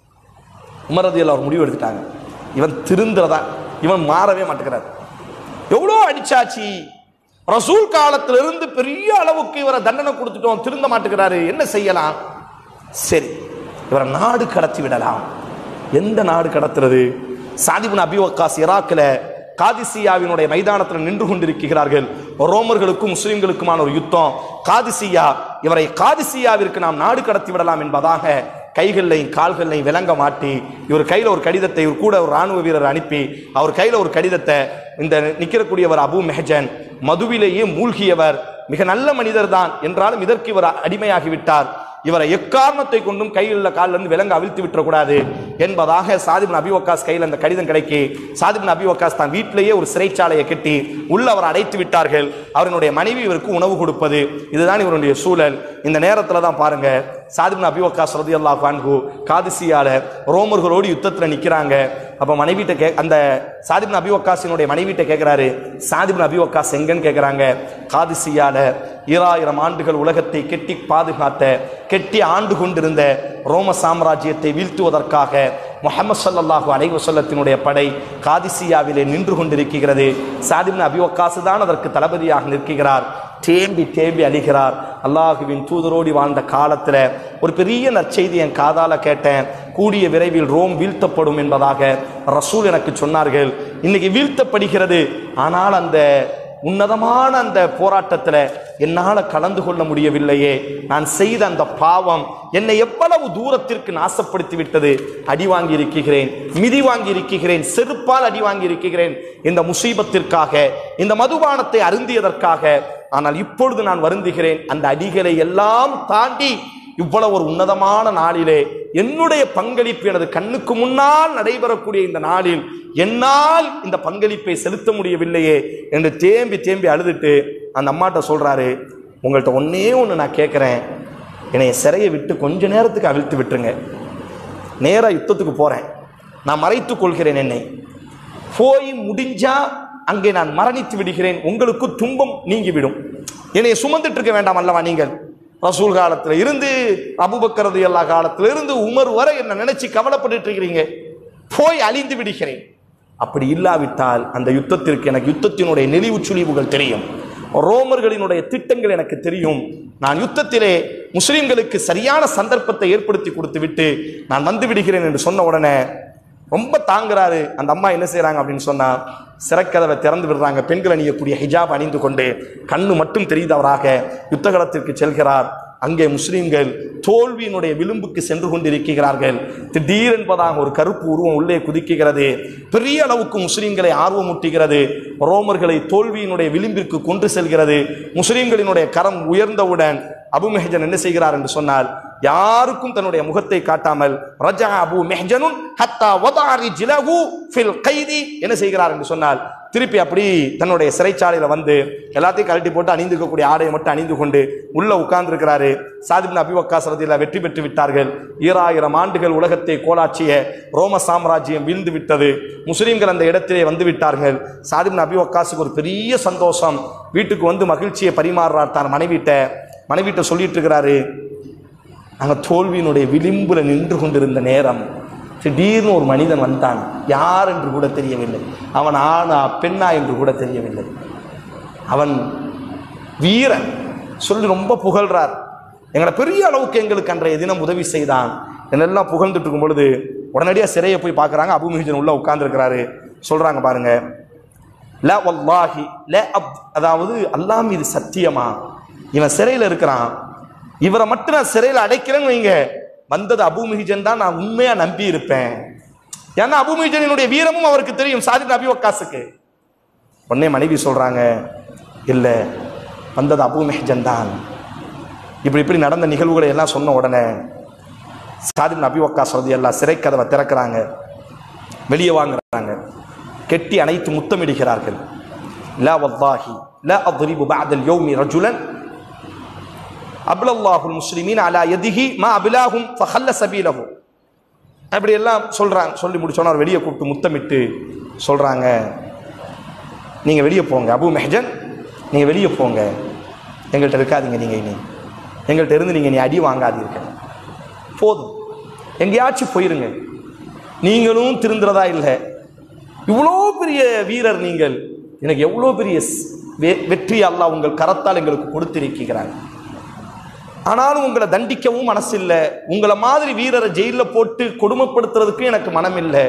உமரதியில் அவர் முடிவு எடுத்துட்டாங்க இவன் திருந்துறதா இவன் மாறவே மாட்டேங்கிறார் எவ்வளோ அடிச்சாச்சு ரசூல் காலத்திலிருந்து பெரிய அளவுக்கு இவரை தண்டனை கொடுத்துட்டோம் திருந்த மாட்டேங்கிறாரு என்ன செய்யலாம் சரி இவரை நாடு கடத்தி விடலாம் எந்த நாடு கடத்துறது சாதிபுன் அபி வக்காஸ் இராக்கில் காதிசியாவினுடைய மைதானத்தில் நின்று கொண்டிருக்கிறார்கள் ரோமர்களுக்கும் முஸ்லிம்களுக்குமான ஒரு யுத்தம் காதிசியா இவரை காதிசியாவிற்கு நாம் நாடு கடத்தி விடலாம் என்பதாக கைகள்லையும் கால்கள்லையும் விளங்க மாட்டி இவர் கையில் ஒரு கடிதத்தை இவர் கூட ஒரு ராணுவ வீரர் அனுப்பி அவர் கையில் ஒரு கடிதத்தை இந்த நிற்கிறக்கூடியவர் அபு மெஹஜன் மதுவிலேயே மூழ்கியவர் மிக நல்ல மனிதர் தான் என்றாலும் இதற்கு இவர் அடிமையாகிவிட்டார் இவரை எக்காரணத்தை கொண்டும் கையில் காலில் இருந்து விலங்கு அவிழ்த்து விட்டுறக்கூடாது என்பதாக சாதிபின் அபி வக்காஸ் கையில் அந்த கடிதம் கிடைக்கி சாதிபின் அபி வக்காஸ் தான் வீட்டிலேயே ஒரு சிறைச்சாலையை கட்டி உள்ள அவர் அடைத்து விட்டார்கள் அவருடைய மனைவி இவருக்கு உணவு கொடுப்பது இதுதான் இவருடைய சூழல் இந்த நேரத்தில் தான் பாருங்க சாதிபின் அபி வக்காஸ் ரதி அல்லா கான்கு காதிசியால ரோமர்களோடு யுத்தத்தில் நிற்கிறாங்க அப்போ மனைவிட்ட கே அந்த சாதிபின் அபி வக்காசினுடைய மனைவிட்ட கேட்குறாரு சாதிபின் அபி வக்காஸ் எங்கன்னு கேட்குறாங்க காதிசியால ஈராயிரம் ஆண்டுகள் உலகத்தை கெட்டி பாதுகாத்த கெட்டி ஆண்டு கொண்டிருந்த ரோம சாம்ராஜ்யத்தை வீழ்த்துவதற்காக முஹம்மது ஸல்லல்லாஹு அலைஹி வஸல்லத்தினுடைய படை காதிசியாவிலே நின்று கொண்டிருக்கிறது சாதிபின் அபி வக்காஸ் தான் அதற்கு தளபதியாக நிற்கிறார் தேம்பி தேம்பி அழிகிறார் அல்லாஹுவின் தூதரோடி வாழ்ந்த காலத்துல ஒரு பெரிய நற்செய்தி என் காதால கேட்டேன் கூடிய விரைவில் ரோம் வீழ்த்தப்படும் என்பதாக ரசூல் எனக்கு சொன்னார்கள் இன்னைக்கு வீழ்த்தப்படுகிறது ஆனால் அந்த உன்னதமான அந்த போராட்டத்தில் என்னால் கலந்து கொள்ள முடியவில்லையே நான் செய்த அந்த பாவம் என்னை எவ்வளவு தூரத்திற்கு நாசப்படுத்தி விட்டது அடி வாங்கி இருக்கிறேன் மிதி வாங்கி இருக்கிறேன் செருப்பால் அடி வாங்கி இருக்கிறேன் இந்த முசீபத்திற்காக இந்த மதுபானத்தை அருந்தியதற்காக ஆனால் இப்பொழுது நான் வருந்துகிறேன் அந்த அடிகளை எல்லாம் தாண்டி இவ்வளவு ஒரு உன்னதமான நாளிலே என்னுடைய பங்களிப்பு எனது கண்ணுக்கு முன்னால் நடைபெறக்கூடிய இந்த நாளில் என்னால் இந்த பங்களிப்பை செலுத்த முடியவில்லையே என்று தேம்பி தேம்பி அழுதுட்டு அந்த அம்மாட்ட சொல்றாரு உங்கள்கிட்ட ஒன்னே ஒன்று நான் கேட்குறேன் என்னைய சிறையை விட்டு கொஞ்ச நேரத்துக்கு அவிழ்த்து விட்டுருங்க நேராக யுத்தத்துக்கு போறேன் நான் மறைத்துக் கொள்கிறேன் என்னை போய் முடிஞ்சா அங்கே நான் மரணித்து விடுகிறேன் உங்களுக்கு துன்பம் நீங்கிவிடும் என்னை சுமந்துட்டு இருக்க வேண்டாம் அல்லவா நீங்கள் ரசூல் காலத்துல இருந்து அபுபக்கரது எல்லா காலத்துல இருந்து உமர் வரை என்ன நினைச்சு கவலைப்பட்டுட்டு இருக்கிறீங்க போய் அழிந்து விடுகிறேன் அப்படி இல்லாவிட்டால் அந்த யுத்தத்திற்கு எனக்கு யுத்தத்தினுடைய நெளிவு சுழிவுகள் தெரியும் ரோமர்களினுடைய திட்டங்கள் எனக்கு தெரியும் நான் யுத்தத்திலே முஸ்லிம்களுக்கு சரியான சந்தர்ப்பத்தை ஏற்படுத்தி கொடுத்து விட்டு நான் வந்து விடுகிறேன் என்று சொன்ன உடனே ரொம்ப தாங்குறாரு அந்த அம்மா என்ன செய்றாங்க அப்படின்னு சொன்னா சிறைக்கதவை திறந்து விடுறாங்க பெண்கள் அணியக்கூடிய ஹிஜாப் அணிந்து கொண்டு கண்ணு மட்டும் தெரிந்தவராக யுத்தகலத்திற்கு செல்கிறார் அங்கே முஸ்லிம்கள் தோல்வியினுடைய விளிம்புக்கு சென்று கொண்டிருக்கிறார்கள் திடீரென்பதாக ஒரு கருப்பு உருவம் உள்ளே குதிக்குகிறது பெரிய அளவுக்கு முஸ்லிம்களை ஆர்வமூட்டுகிறது ரோமர்களை தோல்வியினுடைய விளிம்பிற்கு கொண்டு செல்கிறது முஸ்லிம்களினுடைய கரம் உயர்ந்தவுடன் அபு மெஹஜன் என்ன செய்கிறார் என்று சொன்னால் யாருக்கும் தன்னுடைய முகத்தை காட்டாமல் ரஜா அபு மெஹஜனுன் ஹத்தா வதாரி ஜிலஹு ஃபில் கைதி என்ன செய்கிறார் என்று சொன்னால் திருப்பி அப்படி தன்னுடைய சிறைச்சாலையில வந்து எல்லாத்தையும் கழட்டி போட்டு அணிந்திருக்கக்கூடிய ஆடையை மட்டும் அணிந்து கொண்டு உள்ள உட்கார்ந்திருக்கிறாரு சாதிபின் அபிவக்காஸ் ரதியில வெற்றி பெற்று விட்டார்கள் ஈராயிரம் ஆண்டுகள் உலகத்தை கோலாட்சிய ரோம சாம்ராஜ்யம் வீழ்ந்து விட்டது முஸ்லிம்கள் அந்த இடத்திலே வந்து விட்டார்கள் சாதிபின் அபிவக்காஸுக்கு ஒரு பெரிய சந்தோஷம் வீட்டுக்கு வந்து மகிழ்ச்சியை பரிமாறுறார் தான் மனைவிட்ட மனைவிட்ட சொல்லிட்டு இருக்கிறாரு நாங்கள் தோல்வியினுடைய விளிம்புல நின்று கொண்டிருந்த நேரம் திடீர்னு ஒரு மனிதன் வந்தான் யார் என்று கூட தெரியவில்லை அவன் ஆணா பெண்ணா என்று கூட தெரியவில்லை அவன் வீரன் சொல்லி ரொம்ப புகழ்றார் எங்களை பெரிய அளவுக்கு எங்களுக்கு அன்றைய தினம் உதவி செய்தான் என்னெல்லாம் புகழ்ந்துட்டு இருக்கும் பொழுது உடனடியாக சிறையை போய் பார்க்குறாங்க அபுமிஹிஜன் உள்ள உட்கார்ந்துருக்கிறாரு சொல்றாங்க பாருங்க ல வல்லாஹி ல அப் அதாவது அல்லாஹ் மீது சத்தியமா இவன் சிறையில் இருக்கிறான் இவரை மட்டும் நான் சிறையில் அடைக்கிறேன்னு வைங்க வந்தது அபு மிஹிஜன் தான் நான் உண்மையா நம்பி இருப்பேன் ஏன்னா அபு மிஹிஜனினுடைய வீரமும் அவருக்கு தெரியும் சாதித் அபி வக்காசுக்கு உடனே மனைவி சொல்றாங்க இல்ல வந்தது அபு மெஹஜன் தான் இப்படி இப்படி நடந்த நிகழ்வுகளை எல்லாம் சொன்ன உடனே சாதிப் நபி வக்கா சொல்லி எல்லாம் சிறை கதவை திறக்கிறாங்க வெளியே வாங்குறாங்க கெட்டி அனைத்து முத்தமிடுகிறார்கள் லா வல்லாஹி லா அத்ரிபு பஅதல் யௌமி ரஜுலன் அப்லல்லாஹுல் முஸ்லிமீன் அலா யதிஹி மா அபிலாஹும் ஃபஹல்ல சபீலஹு அப்படி எல்லாம் சொல்றாங்க சொல்லி முடிச்சோன்னா அவர் வெளியே கூப்பிட்டு முத்தமிட்டு சொல்றாங்க நீங்க வெளியே போங்க அபு மெஹஜன் நீங்க வெளியே போங்க எங்கள்கிட்ட இருக்காதீங்க நீங்க இனி எங்கள்கிட்ட இருந்து நீங்க நீ அடி வாங்காதீர்கள் போதும் எங்கேயாச்சும் போயிருங்க நீங்களும் திருந்துறதா இல்லை இவ்வளோ பெரிய வீரர் நீங்கள் எனக்கு எவ்வளோ பெரிய ஸ்- வெ- வெற்றி அல்லாஹ் உங்கள் கரத்தால் எங்களுக்கு கொடுத்திருக்கிறாங்க ஆனாலும் உங்களை தண்டிக்கவும் மனசு இல்லை உங்களை மாதிரி வீரரை ஜெயிலில் போட்டு கொடுமைப்படுத்துறதுக்கும் எனக்கு மனம் இல்லை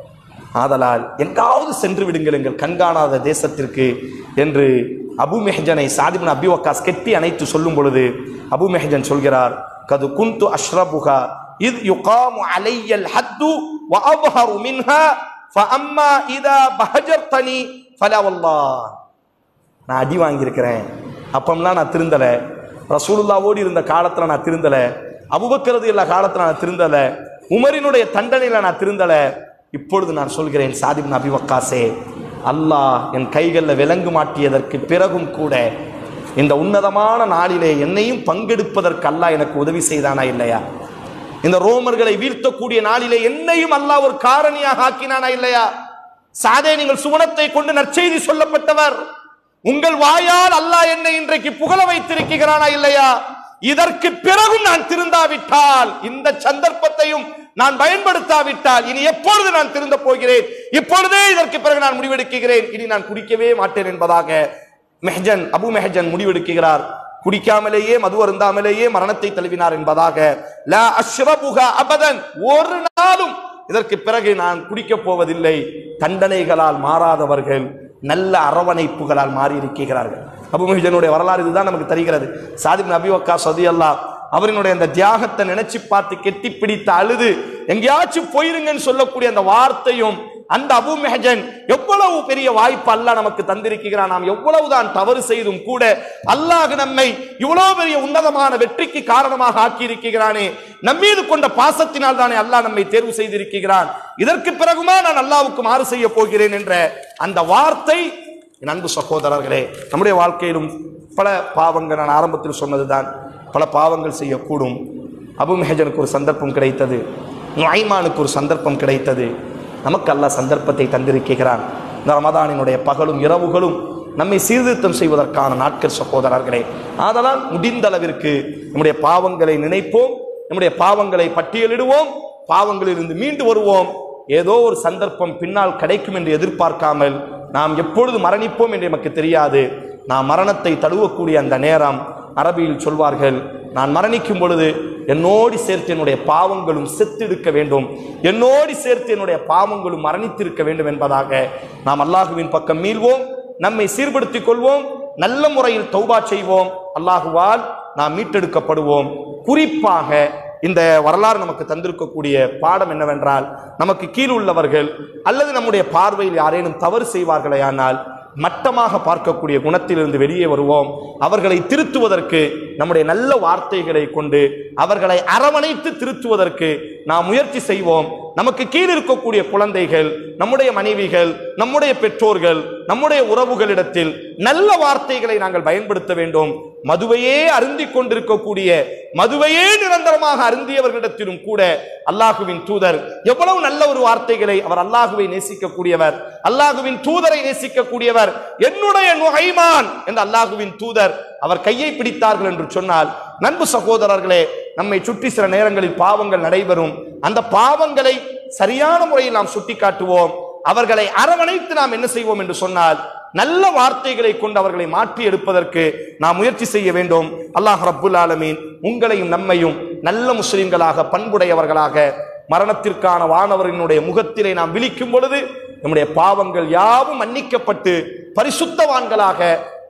ஆதலால் எங்காவது சென்று விடுங்கள் எங்கள் கண்காணாத தேசத்திற்கு என்று அபு மெஹஜனை சாதிபின் அபி வக்காஸ் கெட்டி அணைத்து சொல்லும் பொழுது அபு மெஹஜன் சொல்கிறார் கது குந்து அஷ்ரபுகா இத் யுகாமு அலையல் ஹத்து வ அப்ஹரு மின்ஹா ஃபஅம்மா இதா பஹஜர்தனி ஃபலா வல்லாஹ் நான் அடி வாங்கியிருக்கிறேன் அப்பம்லாம் நான் திருந்தலை ரசூலுல்லாவோடு இருந்த காலத்தில் நான் திருந்தலை அபுபக்கரது இல்ல காலத்தில் நான் திருந்தலை உமரினுடைய தண்டனையில் நான் திருந்தலை இப்பொழுது நான் சொல்கிறேன் சாதிப் நபி வக்காசே அல்லாஹ் என் கைகளில் விலங்கு மாட்டியதற்கு பிறகும் கூட இந்த உன்னதமான நாளிலே என்னையும் பங்கெடுப்பதற்கு அல்லாஹ் எனக்கு உதவி செய்தானா இல்லையா இந்த ரோமர்களை வீழ்த்தக்கூடிய நாளிலே என்னையும் அல்லாஹ் ஒரு காரணியாக ஆக்கினானா இல்லையா சாதே நீங்கள் சுவனத்தை கொண்டு நற்செய்தி சொல்லப்பட்டவர் உங்கள் வாயால் அல்லாஹ் என்னை இன்றைக்கு புகழ வைத்திருக்கிறானா இல்லையா இதற்கு பிறகும் நான் திருந்தாவிட்டால் இந்த சந்தர்ப்பத்தையும் நான் பயன்படுத்தாவிட்டால் இனி எப்பொழுது நான் திருந்த போகிறேன் இப்பொழுதே இதற்கு பிறகு நான் முடிவெடுக்கிறேன் இனி நான் குடிக்கவே மாட்டேன் என்பதாக மெஹஜன் அபு மெஹஜன் முடிவெடுக்கிறார் குடிக்காமலேயே மது அருந்தாமலேயே மரணத்தை தழுவினார் என்பதாக லா அஷ்ரபுகா அபதன் ஒரு நாளும் இதற்கு பிறகு நான் குடிக்கப் போவதில்லை தண்டனைகளால் மாறாதவர்கள் நல்ல அரவணைப்புகளால் மாறி இருக்கிறார்கள் அபு மெஹஜனுடைய வரலாறு இதுதான் நமக்கு தெரிகிறது சாதிப் நபி வக்கா சதி அவரினுடைய அந்த தியாகத்தை நினைச்சு பார்த்து கெட்டி பிடித்து அழுது எங்கேயாச்சும் போயிருங்கன்னு சொல்லக்கூடிய அந்த வார்த்தையும் அந்த அபு மெஹஜன் எவ்வளவு பெரிய வாய்ப்பு அல்லாஹ் நமக்கு தந்திருக்கிறான் நாம் எவ்வளவுதான் தவறு செய்தும் கூட அல்லாஹ் நம்மை இவ்வளவு பெரிய உன்னதமான வெற்றிக்கு காரணமாக ஆக்கியிருக்கிறானே நம்மீது கொண்ட பாசத்தினால் தானே அல்லாஹ் நம்மை தேர்வு செய்திருக்கிறான் இதற்கு பிறகுமா நான் அல்லாஹ்வுக்கு மாறு செய்ய போகிறேன் என்ற அந்த வார்த்தை என் அன்பு சகோதரர்களே நம்முடைய வாழ்க்கையிலும் பல பாவங்கள் நான் ஆரம்பத்தில் சொன்னதுதான் பல பாவங்கள் செய்யக்கூடும் அபு மெஹஜனுக்கு ஒரு சந்தர்ப்பம் கிடைத்தது நுஐமானுக்கு ஒரு சந்தர்ப்பம் கிடைத்தது நமக்கு அல்லாஹ் சந்தர்ப்பத்தை தந்திருக்கிறான் இந்த ரமதானினுடைய பகலும் இரவுகளும் நம்மை சீர்திருத்தம் செய்வதற்கான நாட்கள் சகோதரர்களே ஆதலால் முடிந்த அளவிற்கு நம்முடைய பாவங்களை நினைப்போம் நம்முடைய பாவங்களை பட்டியலிடுவோம் பாவங்களிலிருந்து மீண்டு வருவோம் ஏதோ ஒரு சந்தர்ப்பம் பின்னால் கிடைக்கும் என்று எதிர்பார்க்காமல் நாம் எப்பொழுது மரணிப்போம் என்று நமக்கு தெரியாது நாம் மரணத்தை தழுவக்கூடிய அந்த நேரம் அரபியில் சொல்வார்கள் நான் மரணிக்கும் பொழுது என்னோடு சேர்த்து என்னுடைய பாவங்களும் செத்திருக்க வேண்டும் என்னோடு சேர்த்து என்னுடைய பாவங்களும் மரணித்திருக்க வேண்டும் என்பதாக நாம் அல்லாஹுவின் பக்கம் மீள்வோம் நம்மை சீர்படுத்திக் கொள்வோம் நல்ல முறையில் தௌபா செய்வோம் அல்லாஹுவால் நாம் மீட்டெடுக்கப்படுவோம் குறிப்பாக இந்த வரலாறு நமக்கு தந்திருக்கக்கூடிய பாடம் என்னவென்றால் நமக்கு கீழ் உள்ளவர்கள் அல்லது நம்முடைய பார்வையில் யாரேனும் தவறு செய்வார்களேயானால் மட்டமாக பார்க்கக்கூடிய குணத்திலிருந்து வெளியே வருவோம் அவர்களை திருத்துவதற்கு நம்முடைய நல்ல வார்த்தைகளை கொண்டு அவர்களை அரவணைத்து திருத்துவதற்கு நாம் முயற்சி செய்வோம் நமக்கு கீழ் இருக்கக்கூடிய குழந்தைகள் நம்முடைய மனைவிகள் நம்முடைய பெற்றோர்கள் நம்முடைய உறவுகளிடத்தில் நல்ல வார்த்தைகளை நாங்கள் பயன்படுத்த வேண்டும் மதுவையே அருந்திக் கொண்டிருக்கக்கூடிய மதுவையே நிரந்தரமாக அருந்தியவர்களிடத்திலும் கூட அல்லாஹுவின் தூதர் எவ்வளவு நல்ல ஒரு வார்த்தைகளை அவர் அல்லாஹுவை நேசிக்கக்கூடியவர் அல்லாஹுவின் தூதரை நேசிக்கக்கூடியவர் என்னுடைய நுகைமான் என்ற அல்லாஹுவின் தூதர் அவர் கையை பிடித்தார்கள் என்று சொன்னால் நண்பு சகோதரர்களே நம்மை சுற்றி சில நேரங்களில் பாவங்கள் நடைபெறும் அந்த பாவங்களை சரியான முறையில் நாம் சுட்டிக்காட்டுவோம் அவர்களை அரவணைத்து நாம் என்ன செய்வோம் என்று சொன்னால் நல்ல வார்த்தைகளை கொண்டு அவர்களை மாற்றி எடுப்பதற்கு நாம் முயற்சி செய்ய வேண்டும் அல்லாஹ் ரப்புல் ஆலமீன் உங்களையும் நம்மையும் நல்ல முஸ்லிம்களாக பண்புடையவர்களாக மரணத்திற்கான வானவரினுடைய முகத்திலே நாம் விழிக்கும் பொழுது நம்முடைய பாவங்கள் யாவும் மன்னிக்கப்பட்டு பரிசுத்தவான்களாக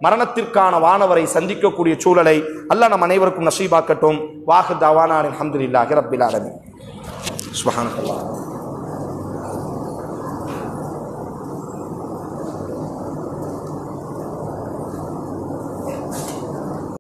மரணத்திற்கான வானவரை சந்திக்கக்கூடிய சூழலை அல்லாஹ் நம் அனைவருக்கும் நசீபாக்கட்டும் வாஹு தவானான் அல்ஹம்துலில்லாஹி ரப்பில் ஆலமீன் சுப்ஹானல்லாஹ்